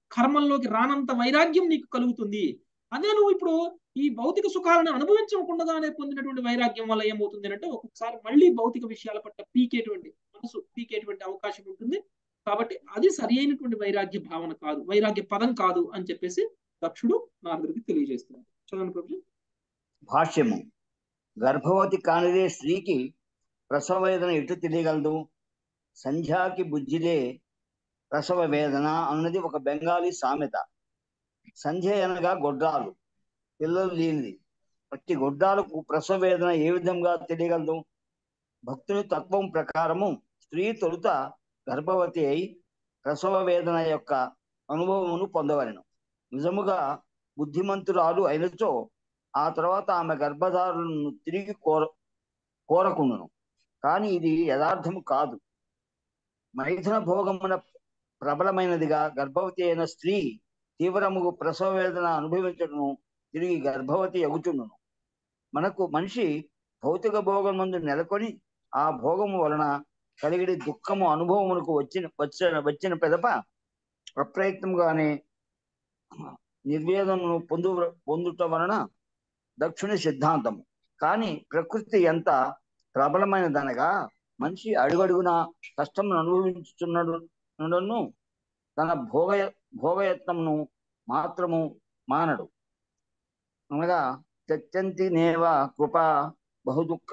కర్మల్లోకి రానంత వైరాగ్యం నీకు కలుగుతుంది అదే నువ్వు ఇప్పుడు ఈ భౌతిక సుఖాలను అనుభవించకుండానే పొందినటువంటి వైరాగ్యం వల్ల ఏమవుతుంది అంటే ఒక్కొక్కసారి మళ్ళీ భౌతిక విషయాల పట్ల పీకేటువంటి మనసు పీకేటువంటి అవకాశం ఉంటుంది కాబట్టి అది సరి అయినటువంటి వైరాగ్య భావన కాదు వైరాగ్య పదం కాదు అని చెప్పేసి దక్షుడు నారదుడికి తెలియజేస్తున్నాడు చదవండి ప్రభు భాష్యము గర్భవతి కానిదే స్త్రీకి ప్రసవ వేదన ఎటు తెలియగలదు సంధ్యాకి బుజ్జిలే ప్రసవ వేదన అన్నది ఒక బెంగాలీ సామెత సంధ్య అనగా గొడ్రాలు పిల్లలు లేనిది ప్రతి గొడ్రాలకు ప్రసవ వేదన ఏ విధంగా తెలియగలదు భక్తుని తత్వం ప్రకారము స్త్రీ తొలుత గర్భవతి అయి ప్రసవ వేదన యొక్క అనుభవమును పొందవలను నిజముగా బుద్ధిమంతురాలు అయినచో ఆ తర్వాత ఆమె గర్భధారులను తిరిగి కోర కోరకుండును కానీ ఇది యథార్థము కాదు మైథున భోగమున ప్రబలమైనదిగా గర్భవతి అయిన స్త్రీ తీవ్రము ప్రసవ వేదన అనుభవించడము తిరిగి గర్భవతి అగుచుండును మనకు మనిషి భౌతిక భోగం ముందు నెలకొని ఆ భోగము వలన కలిగిన దుఃఖము అనుభవమునకు వచ్చిన వచ్చిన వచ్చిన పెదప అప్రయత్నంగానే నిర్వేదనను పొందు పొందుట వలన దక్షిణ సిద్ధాంతము కానీ ప్రకృతి ఎంత ప్రబలమైనదనగా మనిషి అడుగడుగున కష్టమును అనుభవించుచున్నను తన భోగ భోగయత్నమును మాత్రము మానడు అనగా చచ్చంతి నేవ కృప బహుదుఃఖ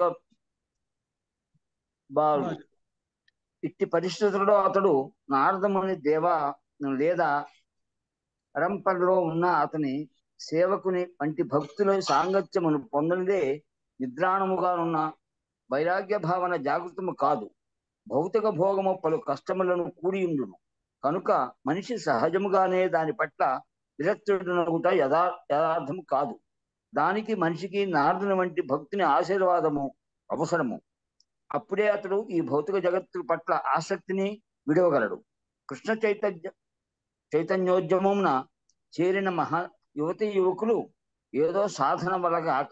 బాలు ఇట్టి పరిస్థితుల్లో అతడు నారదముని దేవ లేదా పరంపరలో ఉన్న అతని సేవకుని వంటి భక్తుల సాంగత్యమును పొందనిదే నిద్రాణముగా ఉన్న వైరాగ్య భావన జాగృతము కాదు భౌతిక భోగము పలు కష్టములను కూడి ఉండును కనుక మనిషి సహజముగానే దాని పట్ల విరక్తుడునగుట యథా యథార్థము కాదు దానికి మనిషికి నారదుని వంటి భక్తుని ఆశీర్వాదము అవసరము అప్పుడే అతడు ఈ భౌతిక జగత్తు పట్ల ఆసక్తిని విడవగలడు కృష్ణ చైతన్య చైతన్యోద్యమమున చేరిన మహా యువతి యువకులు ఏదో సాధన వల్ల కాక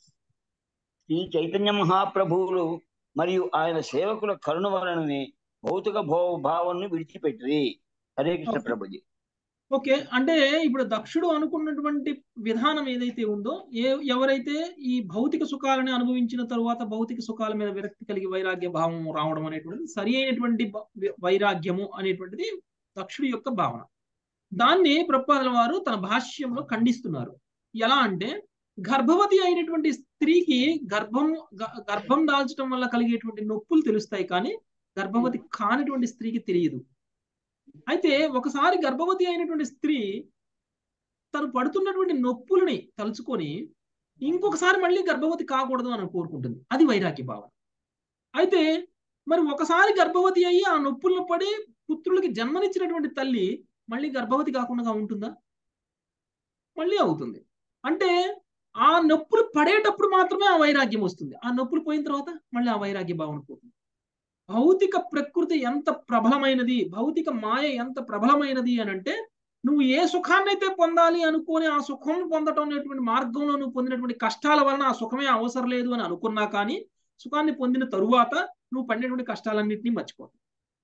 ఈ చైతన్య మహాప్రభువులు మరియు ఆయన సేవకుల కరుణ వలననే భౌతిక భో భావాన్ని విడిచిపెట్టి హరే కృష్ణ ప్రభుజీ ఓకే అంటే ఇప్పుడు దక్షుడు అనుకున్నటువంటి విధానం ఏదైతే ఉందో ఏ ఎవరైతే ఈ భౌతిక సుఖాలని అనుభవించిన తరువాత భౌతిక సుఖాల మీద విరక్తి కలిగి వైరాగ్య భావం రావడం అనేటువంటిది సరి అయినటువంటి వైరాగ్యము అనేటువంటిది దక్షుడి యొక్క భావన దాన్ని ప్రపాదల వారు తన భాష్యంలో ఖండిస్తున్నారు ఎలా అంటే గర్భవతి అయినటువంటి స్త్రీకి గర్భం గర్భం దాల్చడం వల్ల కలిగేటువంటి నొప్పులు తెలుస్తాయి కానీ గర్భవతి కానిటువంటి స్త్రీకి తెలియదు అయితే ఒకసారి గర్భవతి అయినటువంటి స్త్రీ తను పడుతున్నటువంటి నొప్పులని తలుచుకొని ఇంకొకసారి మళ్ళీ గర్భవతి కాకూడదు అని కోరుకుంటుంది అది వైరాగ్య భావన అయితే మరి ఒకసారి గర్భవతి అయ్యి ఆ నొప్పులను పడి పుత్రులకి జన్మనిచ్చినటువంటి తల్లి మళ్ళీ గర్భవతి కాకుండా ఉంటుందా మళ్ళీ అవుతుంది అంటే ఆ నొప్పులు పడేటప్పుడు మాత్రమే ఆ వైరాగ్యం వస్తుంది ఆ నొప్పులు పోయిన తర్వాత మళ్ళీ ఆ వైరాగ్య భావన పోతుంది భౌతిక ప్రకృతి ఎంత ప్రబలమైనది భౌతిక మాయ ఎంత ప్రబలమైనది అని అంటే నువ్వు ఏ సుఖాన్నైతే పొందాలి అనుకొని ఆ సుఖం పొందటం అనేటువంటి మార్గంలో నువ్వు పొందినటువంటి కష్టాల వలన ఆ సుఖమే అవసరం లేదు అని అనుకున్నా కానీ సుఖాన్ని పొందిన తరువాత నువ్వు పడినటువంటి కష్టాలన్నింటినీ మర్చిపోతావు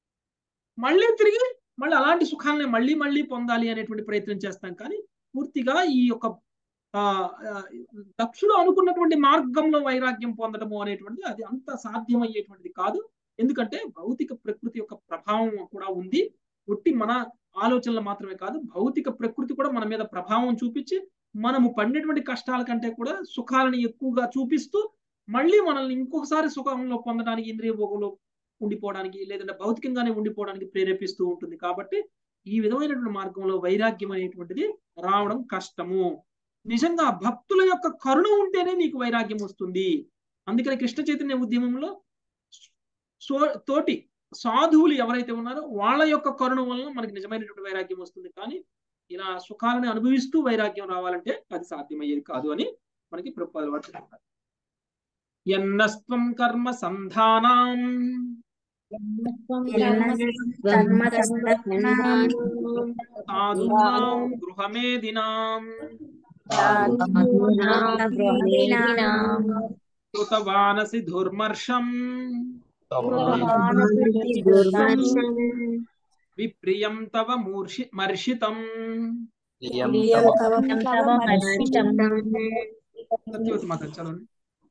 మళ్ళీ తిరిగి మళ్ళీ అలాంటి సుఖాలని మళ్ళీ మళ్ళీ పొందాలి అనేటువంటి ప్రయత్నం చేస్తాం కానీ పూర్తిగా ఈ యొక్క ఆ దక్షుడు అనుకున్నటువంటి మార్గంలో వైరాగ్యం పొందడము అనేటువంటిది అది అంత సాధ్యమయ్యేటువంటిది కాదు ఎందుకంటే భౌతిక ప్రకృతి యొక్క ప్రభావం కూడా ఉంది ఒట్టి మన ఆలోచనలు మాత్రమే కాదు భౌతిక ప్రకృతి కూడా మన మీద ప్రభావం చూపించి మనము పడినటువంటి కష్టాల కంటే కూడా సుఖాలను ఎక్కువగా చూపిస్తూ మళ్ళీ మనల్ని ఇంకొకసారి సుఖంలో పొందడానికి ఇంద్రియ భోగంలో ఉండిపోవడానికి లేదంటే భౌతికంగానే ఉండిపోవడానికి ప్రేరేపిస్తూ ఉంటుంది కాబట్టి ఈ విధమైనటువంటి మార్గంలో వైరాగ్యం అనేటువంటిది రావడం కష్టము నిజంగా భక్తుల యొక్క కరుణ ఉంటేనే నీకు వైరాగ్యం వస్తుంది అందుకని కృష్ణ చైతన్య ఉద్యమంలో సో తోటి సాధువులు ఎవరైతే ఉన్నారో వాళ్ళ యొక్క కరుణ వలన మనకి నిజమైనటువంటి వైరాగ్యం వస్తుంది కానీ ఇలా సుఖాలను అనుభవిస్తూ వైరాగ్యం రావాలంటే అది సాధ్యమయ్యేది కాదు అని మనకి ప్రభుత్వాలు వారు చెప్తారు ఎన్నస్త్వం కర్మ సంధానం సాధూనాం గృహమేదినాం కృతవానసి దుర్మర్షం విప్రియం తవ మూర్షి మర్షితం ప్రియం తవ మర్షితం. సత్యవతి మాత చదవండి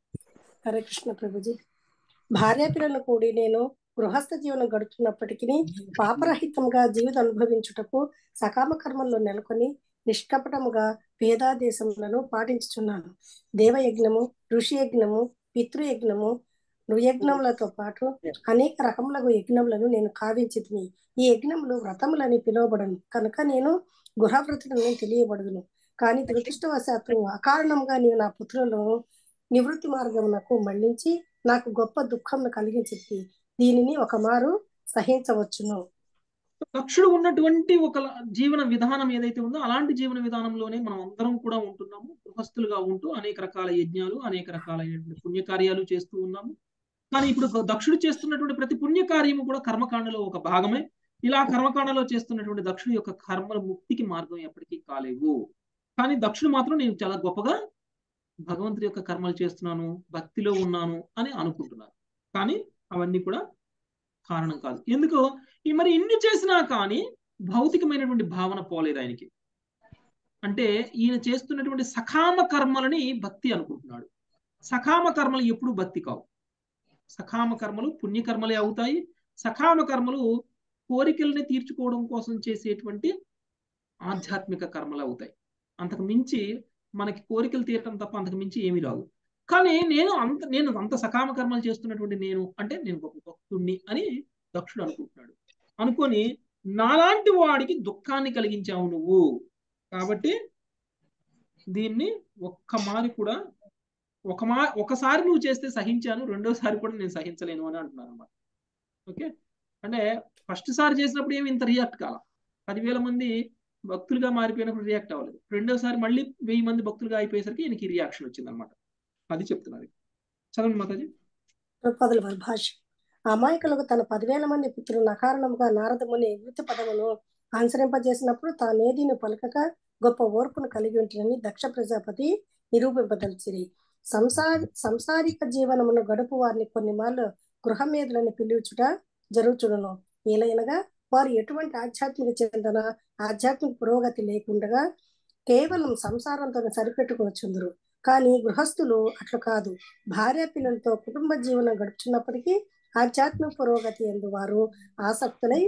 హరే కృష్ణ ప్రభుజీ భార్య పిల్లలను కూడి నేను గృహస్థ జీవనం గడుపుతున్నప్పటికీ పాపరహితంగా జీవితం అనుభవించుటకు సకామ కర్మల్లో నెలకొని నిష్కపటముగా వేదాదేశములను పాటించుచున్నాను దేవయజ్ఞము ఋషి యజ్ఞము పితృయజ్ఞము నృయజ్ఞములతో పాటు అనేక రకములకు యజ్ఞములను నేను కావించితిని ఈ యజ్ఞములు వ్రతములని పిలువబడను కనుక నేను గృహవ్రతులను తెలియబడుదును కానీ దురదృష్టవశాత్తు అకారణంగా నీవు నా పుత్రులను నివృత్తి మార్గమునకు మళ్లించి నాకు గొప్ప దుఃఖం కలిగించింది దీనిని ఒక మారు సహించవచ్చును దక్షుడు ఉన్నటువంటి ఒక జీవన విధానం ఏదైతే ఉందో అలాంటి జీవన విధానంలోనే మనం అందరం కూడా ఉంటున్నాము గృహస్థులుగా ఉంటూ అనేక రకాల యజ్ఞాలు అనేక రకాలైనటువంటి పుణ్యకార్యాలు చేస్తూ ఉన్నాము కానీ ఇప్పుడు దక్షుడు చేస్తున్నటువంటి ప్రతి పుణ్యకార్యము కూడా కర్మకాండలో ఒక భాగమే ఇలా కర్మకాండలో చేస్తున్నటువంటి దక్షుడు యొక్క కర్మల ముక్తికి మార్గం ఎప్పటికీ కాలేవు కానీ దక్షుడు మాత్రం నేను చాలా గొప్పగా భగవంతుడి యొక్క కర్మలు చేస్తున్నాను భక్తిలో ఉన్నాను అని అనుకుంటున్నారు కానీ అవన్నీ కూడా కారణం కాదు ఎందుకు ఈ మరి ఇన్ని చేసినా కానీ భౌతికమైనటువంటి భావన పోలేదు ఆయనకి అంటే ఈయన చేస్తున్నటువంటి సకామ కర్మలని భక్తి అనుకుంటున్నాడు సకామ కర్మలు ఎప్పుడు భక్తి కావు సకామ కర్మలు పుణ్యకర్మలే అవుతాయి సకామ కర్మలు కోరికల్ని తీర్చుకోవడం కోసం చేసేటువంటి ఆధ్యాత్మిక కర్మలు అవుతాయి అంతకు మించి మనకి కోరికలు తీరటం తప్ప అంతకు మించి ఏమీ రాదు కానీ నేను అంత నేను అంత సకామ కర్మలు చేస్తున్నటువంటి నేను అంటే నేను గొప్ప భక్తుణ్ణి అని దక్షుడు అనుకుంటున్నాడు అనుకొని నాలాంటి వాడికి దుఃఖాన్ని కలిగించావు నువ్వు కాబట్టి దీన్ని ఒక్క మారి కూడా ఒక మా ఒకసారి నువ్వు చేస్తే సహించాను రెండోసారి కూడా నేను సహించలేను అని అంటున్నాను అనమాట ఓకే అంటే ఫస్ట్ సారి చేసినప్పుడు ఏమి ఇంత రియాక్ట్ కాల పదివేల మంది భక్తులుగా మారిపోయినప్పుడు రియాక్ట్ అవ్వలేదు రెండోసారి మళ్ళీ వెయ్యి మంది భక్తులుగా అయిపోయేసరికి ఈయనకి రియాక్షన్ వచ్చింది అనమాట అది చెప్తున్నది చదవండి మాతాజీ పదుల వారి భాష అమాయకులకు తన పదివేల మంది పుత్రులు అకారణంగా నారదముని నివృత్తి పదమును అనుసరింపజేసినప్పుడు తానేదీని పలకక గొప్ప ఓర్పును కలిగి ఉంటుందని దక్ష ప్రజాపతి నిరూపింపదలిచిరి సంసార సంసారిక జీవనమును గడుపు వారిని కొన్ని మార్లు గృహమేధులని పిలుచుట జరుగుచుడును ఏలైనగా వారు ఎటువంటి ఆధ్యాత్మిక చింతన ఆధ్యాత్మిక పురోగతి లేకుండా కేవలం సంసారంతో సరిపెట్టుకొచ్చుందరు కానీ గృహస్థులు అట్లా కాదు భార్య పిల్లలతో కుటుంబ జీవనం గడుపుతున్నప్పటికీ ఆధ్యాత్మిక పురోగతి ఎందు వారు ఆసక్తులై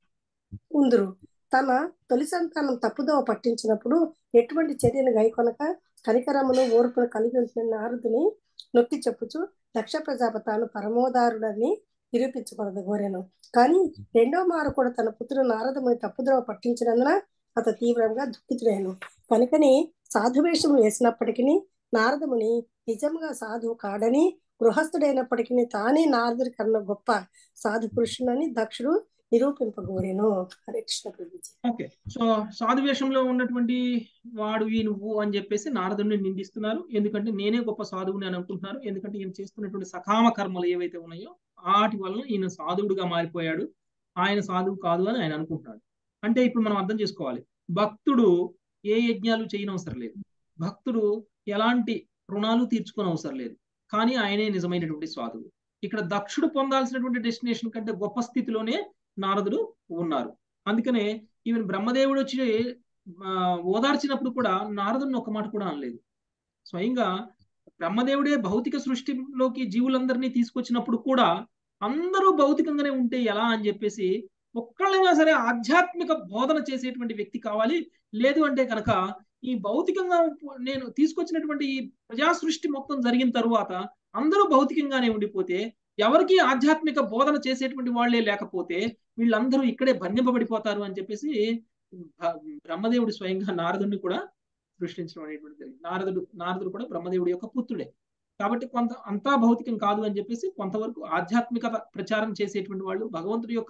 ఉందరు తన తొలి సంతానం తప్పుదోవ పట్టించినప్పుడు ఎటువంటి చర్యను గైకొనక కనికరమును ఓర్పును కలిగి ఉంటున్న నారదుని నొక్కి చెప్పుచు దక్ష ప్రజాపతాను పరమోదారుడని నిరూపించకూడదు కోరాను కానీ రెండో మారు కూడా తన పుత్రుడు నారదముని తప్పుద్రోవ పట్టించినందున అతను తీవ్రంగా దుఃఖితుడైను కనుకని సాధువేషం వేసినప్పటికీ నారదముని నిజంగా సాధువు కాడని గృహస్థుడైనప్పటికీ తానే నారదుడి కన్నా గొప్ప సాధు పురుషుడని దక్షుడు నిరూపింపగోరేను హరే కృష్ణ ప్రభుజీ ఓకే సో సాధు వేషంలో ఉన్నటువంటి వాడు ఈ నువ్వు అని చెప్పేసి నారదుడిని నిందిస్తున్నారు ఎందుకంటే నేనే గొప్ప సాధువుని అని అనుకుంటున్నారు ఎందుకంటే ఈయన చేస్తున్నటువంటి సకామ కర్మలు ఏవైతే ఉన్నాయో వాటి వలన ఈయన సాధువుడిగా మారిపోయాడు ఆయన సాధువు కాదు అని ఆయన అనుకుంటున్నాడు అంటే ఇప్పుడు మనం అర్థం చేసుకోవాలి భక్తుడు ఏ యజ్ఞాలు చేయనవసరం లేదు భక్తుడు ఎలాంటి రుణాలు తీర్చుకొని అవసరం లేదు కానీ ఆయనే నిజమైనటువంటి సాధువు ఇక్కడ దక్షుడు పొందాల్సినటువంటి డెస్టినేషన్ కంటే గొప్ప స్థితిలోనే నారదుడు ఉన్నారు అందుకనే ఈవెన్ బ్రహ్మదేవుడు వచ్చి ఓదార్చినప్పుడు కూడా నారదుడిని ఒక మాట కూడా అనలేదు స్వయంగా బ్రహ్మదేవుడే భౌతిక సృష్టిలోకి జీవులందరినీ తీసుకొచ్చినప్పుడు కూడా అందరూ భౌతికంగానే ఉంటే ఎలా అని చెప్పేసి ఒక్కళ్ళైనా సరే ఆధ్యాత్మిక బోధన చేసేటువంటి వ్యక్తి కావాలి లేదు అంటే కనుక ఈ భౌతికంగా నేను తీసుకొచ్చినటువంటి ఈ ప్రజా సృష్టి మొత్తం జరిగిన తరువాత అందరూ భౌతికంగానే ఉండిపోతే ఎవరికి ఆధ్యాత్మిక బోధన చేసేటువంటి వాళ్లే లేకపోతే వీళ్ళందరూ ఇక్కడే బంధింపబడిపోతారు అని చెప్పేసి బ్రహ్మదేవుడు స్వయంగా నారదుడిని కూడా సృష్టించడం అనేటువంటి జరిగింది నారదుడు నారదుడు కూడా బ్రహ్మదేవుడి యొక్క పుత్రుడే కాబట్టి కొంత అంతా భౌతికం కాదు అని చెప్పేసి కొంతవరకు ఆధ్యాత్మికత ప్రచారం చేసేటువంటి వాళ్ళు భగవంతుడి యొక్క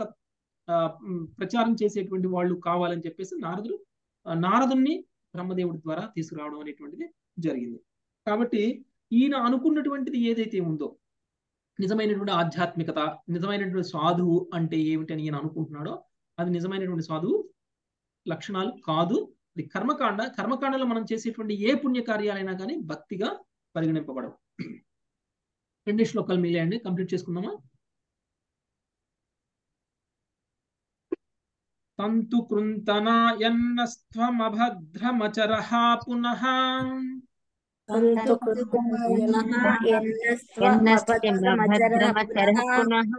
ప్రచారం చేసేటువంటి వాళ్ళు కావాలని చెప్పేసి నారదుడు నారదుణ్ణి బ్రహ్మదేవుడి ద్వారా తీసుకురావడం అనేటువంటిది జరిగింది కాబట్టి ఈయన అనుకున్నటువంటిది ఏదైతే ఉందో నిజమైనటువంటి ఆధ్యాత్మికత నిజమైనటువంటి సాధువు అంటే ఏమిటని ఈయన అనుకుంటున్నాడో అది నిజమైనటువంటి సాధువు లక్షణాలు కాదు అది కర్మకాండ కర్మకాండలో మనం చేసేటువంటి ఏ పుణ్య కార్యాలైనా కానీ భక్తిగా పరిగణింపబడవు రెండు శ్లోకాలు మిగిలాయండి కంప్లీట్ చేసుకుందామా తంతు కృంతనాయన్నస్త్వమభద్రమచరః పునః తంతు ఎన్నస్త్యమభద్రమచరః పునః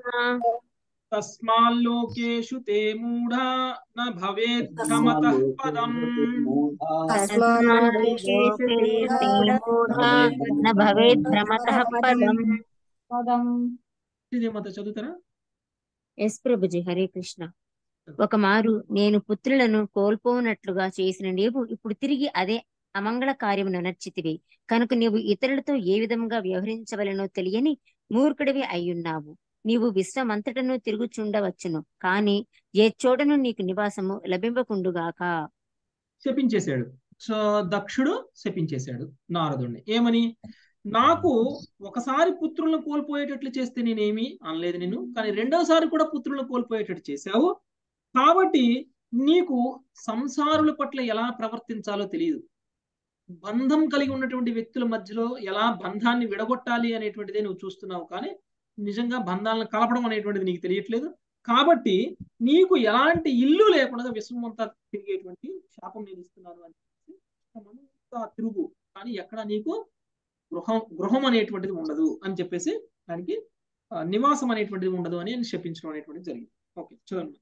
తస్మాల్లోకేషు తే మూఢా న భవేద్ధమతః పదం తస్మాల్లోకేషు తే మూఢా న భవేద్ధమతః పదం పదం ఇదేమత చదువుతారా ఎస్ ప్రభుజీ హరే కృష్ణ ఒక మారు నేను పుత్రులను కోల్పోనట్లుగా చేసిన నీవు ఇప్పుడు తిరిగి అదే అమంగళ కార్యమును నర్చితివి కనుక నీవు ఇతరులతో ఏ విధంగా వ్యవహరించవలనో తెలియని మూర్ఖుడివి అయ్యున్నావు నీవు విశ్వమంతటను తిరుగుచుండవచ్చును కాని ఏ చోటను నీకు నివాసము లభింపకుండుగాక శపించేశాడు సో దక్షుడు శపించేశాడు నారదుడిని ఏమని నాకు ఒకసారి పుత్రులను కోల్పోయేటట్లు చేస్తే నేనేమి అనలేదు నేను కానీ రెండోసారి కూడా పుత్రులను కోల్పోయేటట్టు చేశావు కాబట్టి నీకు సంసారుల పట్ల ఎలా ప్రవర్తించాలో తెలియదు బంధం కలిగి ఉన్నటువంటి వ్యక్తుల మధ్యలో ఎలా బంధాన్ని విడగొట్టాలి అనేటువంటిదే నువ్వు చూస్తున్నావు కానీ నిజంగా బంధాలను కలపడం అనేటువంటిది నీకు తెలియట్లేదు కాబట్టి నీకు ఎలాంటి ఇల్లు లేకుండా విశ్వం అంతా తిరిగేటువంటి శాపం నేను ఇస్తున్నాను అని చెప్పేసి తిరుగు కానీ ఎక్కడ నీకు గృహం గృహం అనేటువంటిది ఉండదు అని చెప్పేసి దానికి నివాసం అనేటువంటిది ఉండదు అని శపించడం అనేటువంటిది జరిగింది ఓకే చూడండి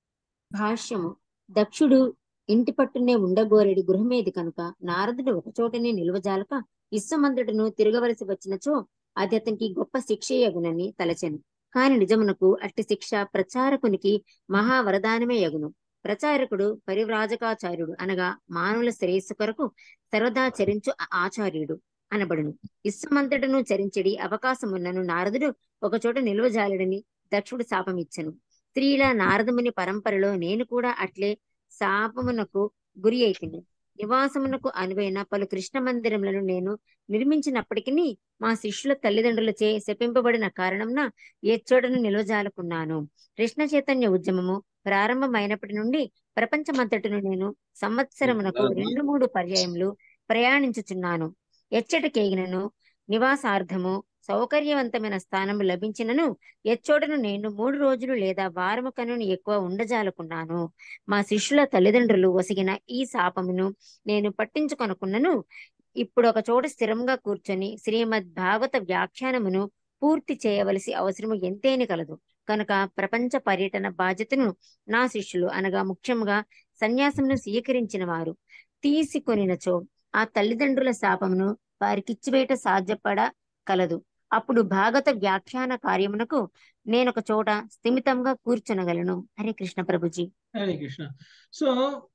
భాష్యము దక్షుడు ఇంటి పట్టునే ఉండగోరెడి గృహమేది కనుక నారదుడు ఒక చోటనే నిలువజాలక ఇస్సమందుడును తిరగవలసి వచ్చినచో అది అతనికి గొప్ప శిక్షయగునని తలచెను కాని నిజమునకు అట్టి శిక్ష ప్రచారకునికి మహావరదానమే యగును ప్రచారకుడు పరివ్రాజకాచార్యుడు అనగా మానవుల శ్రేయస్సు కొరకు సర్వదా చరించు ఆచార్యుడు అనబడును ఇస్సమంతటను చరించడి అవకాశమున్నను నారదుడు ఒకచోట నిలువజాలడని దక్షుడు శాపమిచ్చను స్త్రీల నారదముని పరంపరలో నేను కూడా అట్లే శాపమునకు గురి అయితిని నివాసమునకు అనువైన పలు కృష్ణ మందిరములను నేను నిర్మించినప్పటికీ మా శిష్యుల తల్లిదండ్రులచే శపింపబడిన కారణంన ఏ చోటను నిల్వజాలకున్నాను కృష్ణ చైతన్య ఉద్యమము ప్రారంభమైనప్పటి నుండి ప్రపంచమంతటిను నేను సంవత్సరమునకు రెండు మూడు పర్యాయములు ప్రయాణించుచున్నాను ఎచ్చటికేగినను నివాసార్థము సౌకర్యవంతమైన స్థానం లభించినను ఎచ్చోటను నేను మూడు రోజులు లేదా వారము కనుని ఎక్కువ ఉండజాలకున్నాను మా శిష్యుల తల్లిదండ్రులు వసిగిన ఈ శాపమును నేను పట్టించుకొనుకున్నను ఇప్పుడు ఒక చోట స్థిరంగా కూర్చొని శ్రీమద్ భాగవత వ్యాఖ్యానమును పూర్తి చేయవలసి అవసరము ఎంతేని కలదు కనుక ప్రపంచ పర్యటన బాధ్యతను నా శిష్యులు అనగా ముఖ్యంగా సన్యాసమును స్వీకరించిన వారు తీసుకొనినచో ఆ తల్లిదండ్రుల శాపమును వారికిచ్చివేట సాధ్యపడ కలదు అప్పుడు భాగవత వ్యాఖ్యాన కార్యమునకు నేను ఒక చోట స్థిమితంగా కూర్చొనగలను హరే కృష్ణ ప్రభుజీ హరే కృష్ణ సో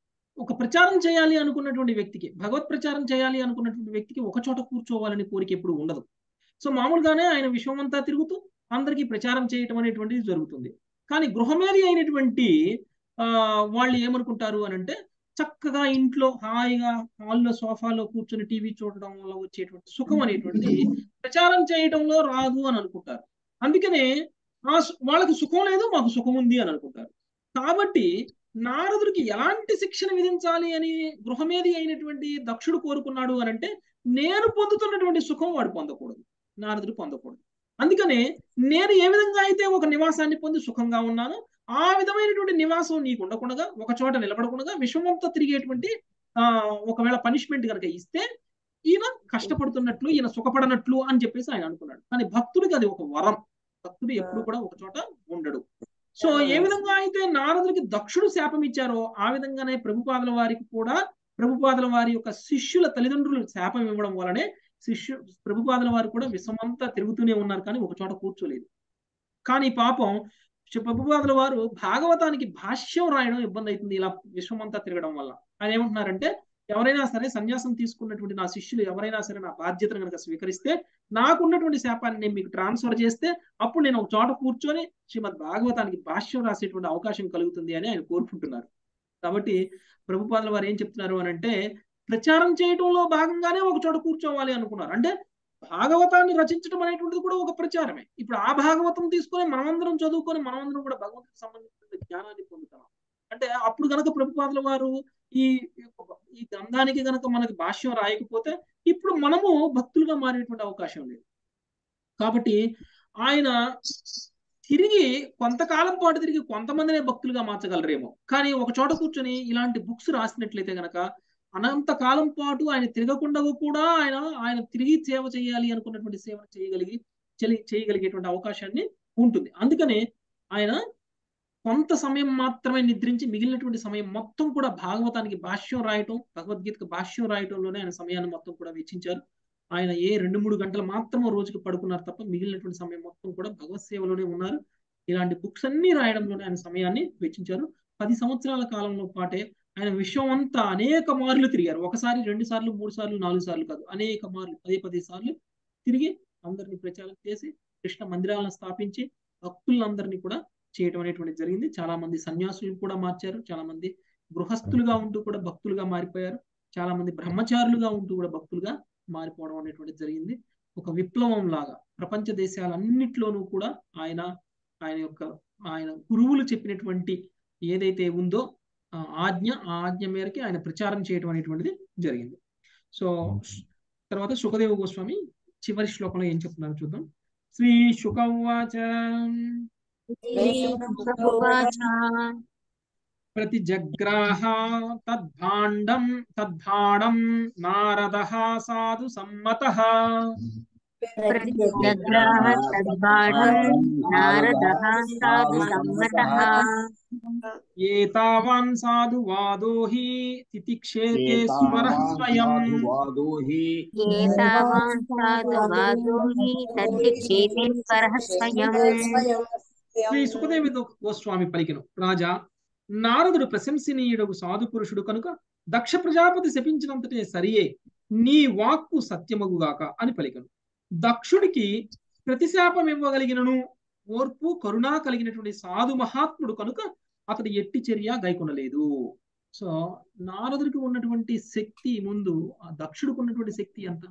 ఒక ప్రచారం చేయాలి అనుకున్నటువంటి వ్యక్తికి భగవత్ ప్రచారం చేయాలి అనుకున్నటువంటి వ్యక్తికి ఒక చోట కూర్చోవాలని కోరిక ఎప్పుడు ఉండదు సో మామూలుగానే ఆయన విశ్వమంతా తిరుగుతూ అందరికీ ప్రచారం చేయటం అనేటువంటిది జరుగుతుంది కానీ గృహమేది అయినటువంటి ఆ వాళ్ళు ఏమనుకుంటారు అని అంటే చక్కగా ఇంట్లో హాయిగా హాల్లో సోఫాలో కూర్చొని టీవీ చూడడం వల్ల వచ్చేటువంటి సుఖం అనేటువంటిది ప్రచారం చేయడంలో రాదు అని అనుకుంటారు అందుకనే ఆ వాళ్ళకి సుఖం లేదు మాకు సుఖం ఉంది అని అనుకుంటారు కాబట్టి నారదుడికి ఎలాంటి శిక్షణ విధించాలి అని గృహమేది అయినటువంటి దక్షుడు కోరుకున్నాడు అని అంటే నేను పొందుతున్నటువంటి సుఖం వాడు పొందకూడదు నారదుడు పొందకూడదు అందుకనే నేను ఏ విధంగా అయితే ఒక నివాసాన్ని పొంది సుఖంగా ఉన్నానో ఆ విధమైనటువంటి నివాసం నీకు ఉండకుండా ఒక చోట నిలబడకుండా విశ్వమంతా తిరిగేటువంటి ఆ ఒకవేళ పనిష్మెంట్ కనుక ఇస్తే ఈయన కష్టపడుతున్నట్లు ఈయన సుఖపడనట్లు అని చెప్పేసి ఆయన అనుకున్నాడు కానీ భక్తుడికి అది ఒక వరం భక్తుడు ఎప్పుడు కూడా ఒక చోట ఉండడు సో ఏ విధంగా అయితే నారదుడికి దక్షుడు శాపం ఇచ్చారో ఆ విధంగానే ప్రభుపాదుల వారికి కూడా ప్రభుపాదుల వారి యొక్క శిష్యుల తల్లిదండ్రులు శాపం ఇవ్వడం వలనే శిష్యు ప్రభుపాదుల వారు కూడా విశ్వమంతా తిరుగుతూనే ఉన్నారు కానీ ఒక చోట కూర్చోలేదు కానీ పాపం ప్రభుపాదుల వారు భాగవతానికి భాష్యం రాయడం ఇబ్బంది అవుతుంది ఇలా విశ్వమంతా తిరగడం వల్ల ఆయన ఏమంటున్నారంటే ఎవరైనా సరే సన్యాసం తీసుకున్నటువంటి నా శిష్యులు ఎవరైనా సరే నా బాధ్యతను కనుక స్వీకరిస్తే నాకున్నటువంటి శాపాన్ని నేను మీకు ట్రాన్స్ఫర్ చేస్తే అప్పుడు నేను ఒక చోట కూర్చొని శ్రీమద్ భాగవతానికి భాష్యం రాసేటువంటి అవకాశం కలుగుతుంది అని ఆయన కోరుకుంటున్నారు కాబట్టి ప్రభుపాదుల వారు ఏం చెప్తున్నారు అని అంటే ప్రచారం చేయడంలో భాగంగానే ఒక చోట కూర్చోవాలి అనుకున్నారు అంటే భాగవతాన్ని రచించడం అనేటువంటిది కూడా ఒక ప్రచారమే ఇప్పుడు ఆ భాగవతం తీసుకొని మనమందరం చదువుకొని మనమందరం కూడా భగవంతుడికి సంబంధించిన జ్ఞానాన్ని పొందుతాం అంటే అప్పుడు గనక ప్రభుపాదుల వారు ఈ ఈ గ్రంథానికి గనక మనకి భాష్యం రాయకపోతే ఇప్పుడు మనము భక్తులుగా మారేటువంటి అవకాశం లేదు కాబట్టి ఆయన తిరిగి కొంతకాలం పాటు తిరిగి కొంతమందినే భక్తులుగా మార్చగలరేమో కానీ ఒక చోట కూర్చొని ఇలాంటి బుక్స్ రాసినట్లయితే గనక అనంత కాలం పాటు ఆయన తిరగకుండా కూడా ఆయన ఆయన తిరిగి సేవ చేయాలి అనుకున్నటువంటి సేవ చేయగలిగి చెలి- చేయగలిగేటువంటి అవకాశాన్ని ఉంటుంది అందుకనే ఆయన కొంత సమయం మాత్రమే నిద్రించి మిగిలినటువంటి సమయం మొత్తం కూడా భాగవతానికి భాష్యం రాయటం భగవద్గీతకు భాష్యం రాయటంలోనే ఆయన సమయాన్ని మొత్తం కూడా వెచ్చించారు ఆయన ఏ రెండు మూడు గంటలు మాత్రం రోజుకి పడుకున్నారు తప్ప మిగిలినటువంటి సమయం మొత్తం కూడా భగవత్ సేవలోనే ఉన్నారు ఇలాంటి బుక్స్ అన్ని రాయడంలోనే ఆయన సమయాన్ని వెచ్చించారు పది సంవత్సరాల కాలంలో పాటే ఆయన విశ్వం అంతా అనేక మార్లు తిరిగారు ఒకసారి రెండు సార్లు మూడు సార్లు నాలుగు సార్లు కాదు అనేక మార్లు పదే పది సార్లు తిరిగి అందరినీ ప్రచారం చేసి కృష్ణ మందిరాలను స్థాపించి భక్తులందరినీ కూడా చేయటం అనేటువంటిది జరిగింది చాలా మంది సన్యాసులు కూడా మార్చారు చాలా మంది గృహస్థులుగా ఉంటూ కూడా భక్తులుగా మారిపోయారు చాలా మంది బ్రహ్మచారులుగా ఉంటూ కూడా భక్తులుగా మారిపోవడం అనేటువంటిది జరిగింది ఒక విప్లవం లాగా ప్రపంచ దేశాలన్నిట్లోనూ కూడా ఆయన ఆయన యొక్క ఆయన గురువులు చెప్పినటువంటి ఏదైతే ఉందో ఆ ఆజ్ఞ ఆ ఆజ్ఞ మేరకి ఆయన ప్రచారం చేయడం అనేటువంటిది జరిగింది సో తర్వాత సుఖదేవ గోస్వామి చివరి శ్లోకంలో ఏం చెప్తున్నారు చూద్దాం శ్రీ శుకవాచ ప్రతి జగ్రాహ తద్భాండం తద్భాణం నారద సాధు సమ్మత ప్రతిజగ్రాహ తద్బాణం నారదః సాధు సమ్మతః ఏతావాన్ సాధు వాదో హి తితిక్షేతే స్వరః స్వయం వాదోహి ఏతావాన్ సాధు వాదోహి తద్దిక్షేతే స్వరః స్వయం శ్రీ సుఖదేవి గోస్వామి పలికిను రాజా నారదుడు ప్రశంసనీయుడు సాధు పురుషుడు కనుక దక్ష ప్రజాపతి శపించినంతటే సరియే నీ వాక్కు సత్యమగుగాక అని పలికను దక్షుడికి ప్రతిశాపం ఇవ్వగలిగినను ఓర్పు కరుణ కలిగినటువంటి సాధు మహాత్ముడు కనుక అతడు ఎట్టి చర్య గైకొనలేదు సో నారదుడికి ఉన్నటువంటి శక్తి ముందు ఆ దక్షుడికి ఉన్నటువంటి శక్తి ఎంత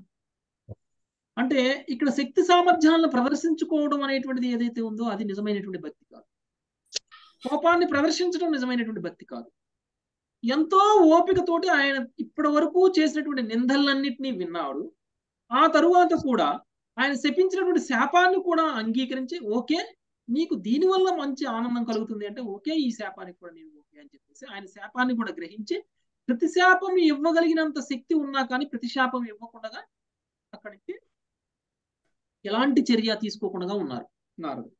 అంటే ఇక్కడ శక్తి సామర్థ్యాలను ప్రదర్శించుకోవడం అనేటువంటిది ఏదైతే ఉందో అది నిజమైనటువంటి భక్తి కాదు కోపాన్ని ప్రదర్శించడం నిజమైనటువంటి భక్తి కాదు ఎంతో ఓపికతోటి ఆయన ఇప్పటి వరకు చేసినటువంటి నిందలన్నింటినీ విన్నాడు ఆ తరువాత కూడా ఆయన శపించినటువంటి శాపాన్ని కూడా అంగీకరించి ఓకే నీకు దీనివల్ల మంచి ఆనందం కలుగుతుంది అంటే ఓకే ఈ శాపానికి కూడా నేను ఓకే అని చెప్పేసి ఆయన శాపాన్ని కూడా గ్రహించి ప్రతిశాపం ఇవ్వగలిగినంత శక్తి ఉన్నా కానీ ప్రతిశాపం ఇవ్వకుండా అక్కడికి ఎలాంటి చర్య తీసుకోకుండా ఉన్నారు నారదు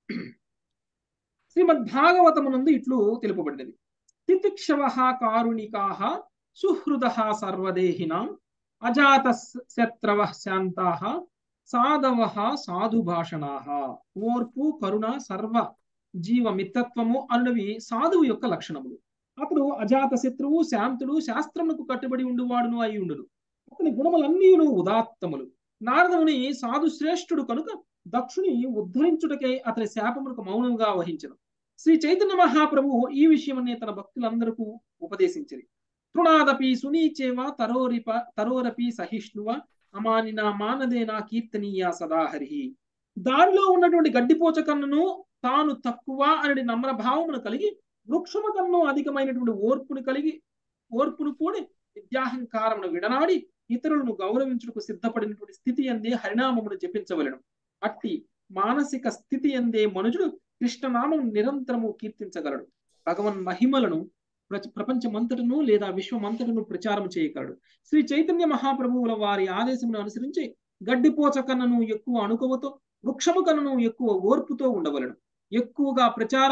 శ్రీమద్ భాగవతమునందు ఇట్లు తెలుపబడినది తితిక్షవ కారుణికా సుహృద సర్వదేహినాం అజాత శత్రవ శాంతా సాధవ సాధు భాషణా ఓర్పు కరుణ సర్వ జీవ మిత్రత్వము అనునవి సాధువు యొక్క లక్షణములు అతడు అజాత శత్రువు శాంతుడు శాస్త్రములకు కట్టుబడి ఉండువాడును అయి ఉండును అతని గుణములన్నీను ఉదాత్తములు నారదముని సాధు శ్రేష్ఠుడు కనుక దక్షుని ఉద్ధరించుటకై అతని శాపములకు మౌనంగా వహించను శ్రీ చైతన్య మహాప్రభు ఈ విషయమనే తన భక్తులందరకు ఉపదేశించింది తృణాదపి సునీచేవ తరోరిప తరోరపి సహిష్ణువ అమానిన మానదేన కీర్తనీయ సదాహరి దానిలో ఉన్నటువంటి గడ్డిపోచ కన్నును తాను తక్కువ అనే నమ్ర భావమును కలిగి వృక్షము కన్ను అధికమైనటువంటి ఓర్పును కలిగి ఓర్పును కూడి విద్యాహంకారమును విడనాడి ఇతరులను గౌరవించుటకు సిద్ధపడినటువంటి స్థితి అందే హరినామమును జపించవలను అట్టి మానసిక స్థితి అందే మనుజుడు కృష్ణనామం నిరంతరము కీర్తించగలడు భగవన్ మహిమలను ప్రపంచమంతటను లేదా విశ్వమంతటను ప్రచారం చేయగలడు శ్రీ చైతన్య మహాప్రభువుల వారి ఆదేశమును అనుసరించి గడ్డిపోచ కన్నను ఎక్కువ అణుకువతో వృక్షము కన్నను ఎక్కువ ఓర్పుతో ఉండవలను ఎక్కువగా ప్రచార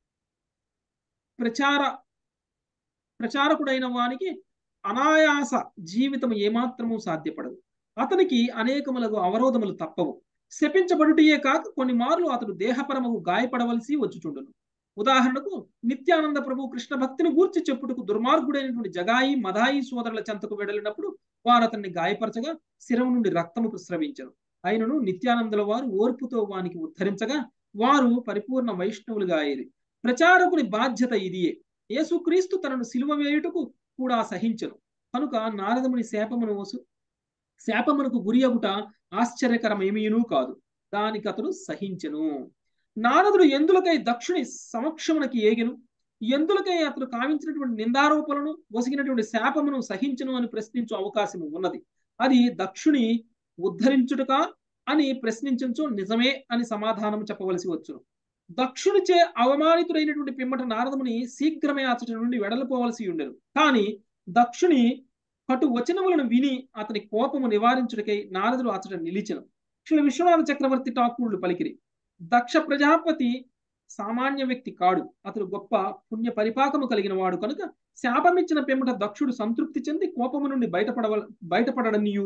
ప్రచార ప్రచారకుడైన వానికి అనాయాస జీవితం ఏమాత్రము సాధ్యపడదు అతనికి అనేకములకు అవరోధములు తప్పవు శపించబడుటయే కాక కొన్ని మార్లు అతడు దేహపరముకు గాయపడవలసి వచ్చుచుండును ఉదాహరణకు నిత్యానంద ప్రభు కృష్ణ భక్తిని గూర్చి చెప్పుటకు దుర్మార్గుడైనటువంటి జగాయి మదాయి సోదరుల చెంతకు వెడలినప్పుడు వారు అతన్ని గాయపరచగా శిరం నుండి రక్తము స్రవించను అయినను నిత్యానందుల వారు ఓర్పుతో వానికి ఉద్ధరించగా వారు పరిపూర్ణ వైష్ణవులుగా అయ్యేది ప్రచారకుని బాధ్యత ఇదియే యేసుక్రీస్తు తనను సిలువ వేయుటకు కూడా సహించను కనుక నారదముని శాపమును వసు శాపమునకు గురి అగుట ఆశ్చర్యకరమేమీనూ కాదు దానికి అతడు సహించెను నారదుడు ఎందులకై దక్షుని సమక్షమునకి ఏగెను ఎందులకై అతడు కావించినటువంటి నిందారోపణను వసిగినటువంటి శాపమును సహించను అని ప్రశ్నించు అవకాశం ఉన్నది అది దక్షుని ఉద్ధరించుటక అని ప్రశ్నించు నిజమే అని సమాధానం చెప్పవలసి వచ్చును దక్షుడిచే అవమానితుడైనటువంటి పిమ్మట నారదముని శీఘ్రమే అతడి నుండి వెడలిపోవలసి ఉండెను కానీ దక్షుని కటు వచనములను విని అతని కోపము నివారించుడికై నారదుడు అతడు నిలిచెను శ్రీ విశ్వనాథ చక్రవర్తి ఠాకూరులు పలికిరి దక్ష ప్రజాపతి సామాన్య వ్యక్తి కాడు అతడు గొప్ప పుణ్య పరిపాకము కలిగిన వాడు కనుక శాపమిచ్చిన పిమ్మట దక్షుడు సంతృప్తి చెంది కోపము నుండి బయటపడవ బయటపడనియు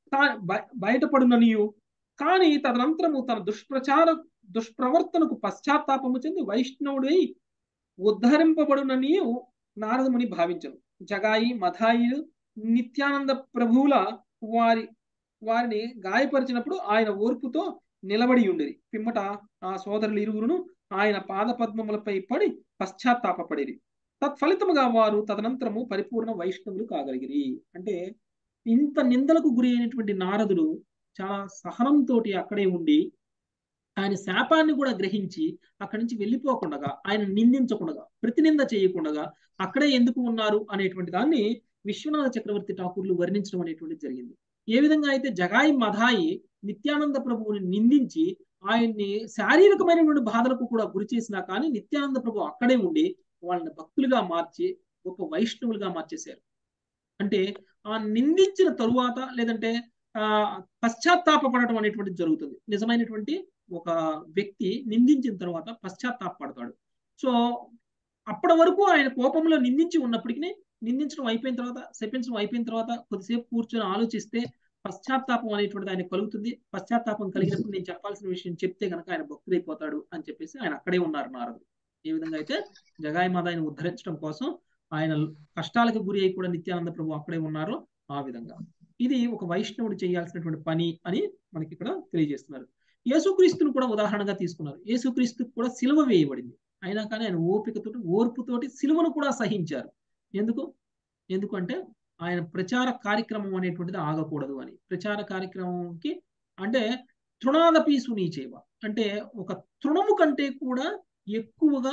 బయటపడుననియు కానీ తదనంతరము తన దుష్ప్రచార దుష్ప్రవర్తనకు పశ్చాత్తాపము చెంది వైష్ణవుడై ఉద్ధరింపబడుననియు నారదముని భావించను జగాయి మధాయిలు నిత్యానంద ప్రభువుల వారి వారిని గాయపరిచినప్పుడు ఆయన ఓర్పుతో నిలబడి ఉండేది పిమ్మట ఆ సోదరులు ఇరువురును ఆయన పాద పద్మములపై పడి పశ్చాత్తాపపడేది తత్ఫలితముగా వారు తదనంతరము పరిపూర్ణ వైష్ణవులు కాగలిగిరి అంటే ఇంత నిందలకు గురి అయినటువంటి నారదుడు చాలా సహనంతో అక్కడే ఉండి ఆయన శాపాన్ని కూడా గ్రహించి అక్కడి నుంచి వెళ్ళిపోకుండా ఆయన నిందించకుండా ప్రతినింద చేయకుండా అక్కడే ఎందుకు ఉన్నారు అనేటువంటి దాన్ని విశ్వనాథ చక్రవర్తి ఠాకూర్లు వర్ణించడం అనేటువంటిది జరిగింది ఏ విధంగా అయితే జగాయి మధాయి నిత్యానంద ప్రభువుని నిందించి ఆయన్ని శారీరకమైనటువంటి బాధలకు కూడా గురి చేసినా కానీ నిత్యానంద ప్రభు అక్కడే ఉండి వాళ్ళని భక్తులుగా మార్చి గొప్ప వైష్ణవులుగా మార్చేశారు అంటే ఆ నిందించిన తరువాత లేదంటే ఆ పశ్చాత్తాపడటం అనేటువంటిది జరుగుతుంది నిజమైనటువంటి ఒక వ్యక్తి నిందించిన తర్వాత పశ్చాత్తాపడతాడు సో అప్పటి వరకు ఆయన కోపంలో నిందించి ఉన్నప్పటికీ నిందించడం అయిపోయిన తర్వాత శపించడం అయిపోయిన తర్వాత కొద్దిసేపు కూర్చొని ఆలోచిస్తే పశ్చాత్తాపం అనేటువంటిది ఆయన కలుగుతుంది పశ్చాత్తాపం కలిగినప్పుడు నేను చెప్పాల్సిన విషయం చెప్తే కనుక ఆయన భక్తుడైపోతాడు అని చెప్పేసి ఆయన అక్కడే ఉన్నారు నారదుడు ఏ విధంగా అయితే జగాయి మాత ఆయన ఉద్ధరించడం కోసం ఆయన కష్టాలకు గురి అయి కూడా నిత్యానంద ప్రభు అక్కడే ఉన్నారో ఆ విధంగా ఇది ఒక వైష్ణవుడు చేయాల్సినటువంటి పని అని మనకి ఇక్కడ తెలియజేస్తున్నారు యేసుక్రీస్తును కూడా ఉదాహరణగా తీసుకున్నారు యేసుక్రీస్తుకు కూడా సిలువ వేయబడింది అయినా కానీ ఆయన ఓపికతోటి ఓర్పుతోటి సిలువను కూడా సహించారు ఎందుకు ఎందుకంటే ఆయన ప్రచార కార్యక్రమం అనేటువంటిది ఆగకూడదు అని ప్రచార కార్యక్రమంకి అంటే తృణాదపి సునీచేవ అంటే ఒక తృణము కంటే కూడా ఎక్కువగా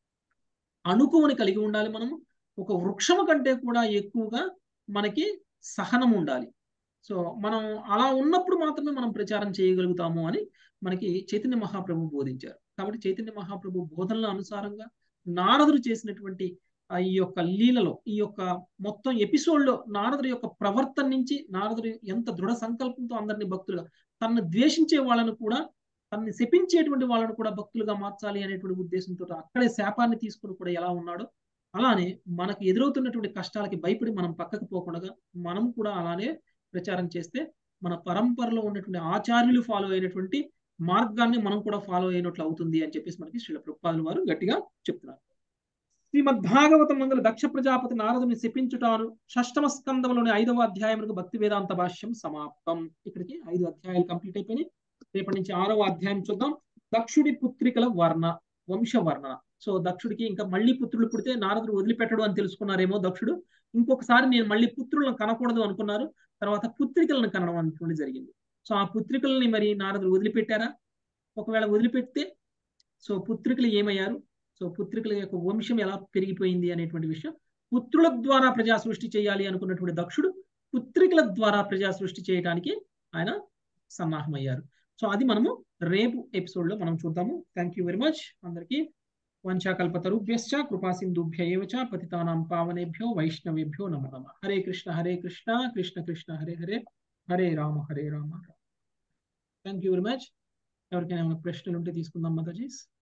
అణుకువని కలిగి ఉండాలి మనము ఒక వృక్షము కంటే కూడా ఎక్కువగా మనకి సహనం ఉండాలి సో మనం అలా ఉన్నప్పుడు మాత్రమే మనం ప్రచారం చేయగలుగుతాము అని మనకి చైతన్య మహాప్రభు బోధించారు కాబట్టి చైతన్య మహాప్రభు బోధనల అనుసారంగా నారదుడు చేసినటువంటి ఈ యొక్క లీలలో ఈ యొక్క మొత్తం ఎపిసోడ్లో నారదుడి యొక్క ప్రవర్తన నుంచి నారదుడు ఎంత దృఢ సంకల్పంతో అందరినీ భక్తులుగా తనను ద్వేషించే వాళ్ళను కూడా తనని శపించేటువంటి వాళ్ళను కూడా భక్తులుగా మార్చాలి అనేటువంటి ఉద్దేశంతో అక్కడే శాపాన్ని తీసుకుని కూడా ఎలా ఉన్నాడో అలానే మనకు ఎదురవుతున్నటువంటి కష్టాలకి భయపడి మనం పక్కకు పోకుండా మనం కూడా అలానే ప్రచారం చేస్తే మన పరంపరలో ఉన్నటువంటి ఆచార్యులు ఫాలో అయినటువంటి మార్గాన్ని మనం కూడా ఫాలో అయినట్లు అవుతుంది అని చెప్పేసి మనకి శ్రీల ప్రభుపాదుల వారు గట్టిగా చెప్తున్నారు శ్రీమద్ భాగవతం మందుల దక్ష ప్రజాపతి నారదుని శపించుటాను షష్టమ స్కందంలోని ఐదవ అధ్యాయములకు భక్తి వేదాంత భాష్యం సమాప్తం ఇక్కడికి ఐదు అధ్యాయాలు కంప్లీట్ అయిపోయినాయి రేపటి నుంచి ఆరవ అధ్యాయం చూద్దాం దక్షుడి పుత్రికల వర్ణ వంశ వర్ణన సో దక్షుడికి ఇంకా మళ్ళీ పుత్రులు పుడితే నారదుడు వదిలిపెట్టడు అని తెలుసుకున్నారేమో దక్షుడు ఇంకొకసారి నేను మళ్ళీ పుత్రులను కనకూడదు అనుకున్నారు తర్వాత పుత్రికలను కనడం అనుకోండి జరిగింది సో ఆ పుత్రికల్ని మరి నారదుడు వదిలిపెట్టారా ఒకవేళ వదిలిపెడితే సో పుత్రికలు ఏమయ్యారు సో పుత్రికల యొక్క వంశం ఎలా పెరిగిపోయింది అనేటువంటి విషయం పుత్రుల ద్వారా ప్రజా సృష్టి చేయాలి అనుకున్నటువంటి దక్షుడు పుత్రికల ద్వారా ప్రజా సృష్టి చేయడానికి ఆయన సన్నాహమయ్యారు సో అది మనము రేపు ఎపిసోడ్ లో మనం చూద్దాము థ్యాంక్ యూ వెరీ మచ్ అందరికీ వంచాకల్పతరుభ్యశ్చ కృపా సింధుభ్య చ పతితానాం పావనేభ్యో వైష్ణవేభ్యో నమ నమ Hare Krishna Hare Krishna Krishna Krishna Hare Hare Hare Rama Hare Rama thank you very much ఎవరికైనా ఏమైనా ప్రశ్నలు ఉంటే తీసుకుందాం మాతాజీస్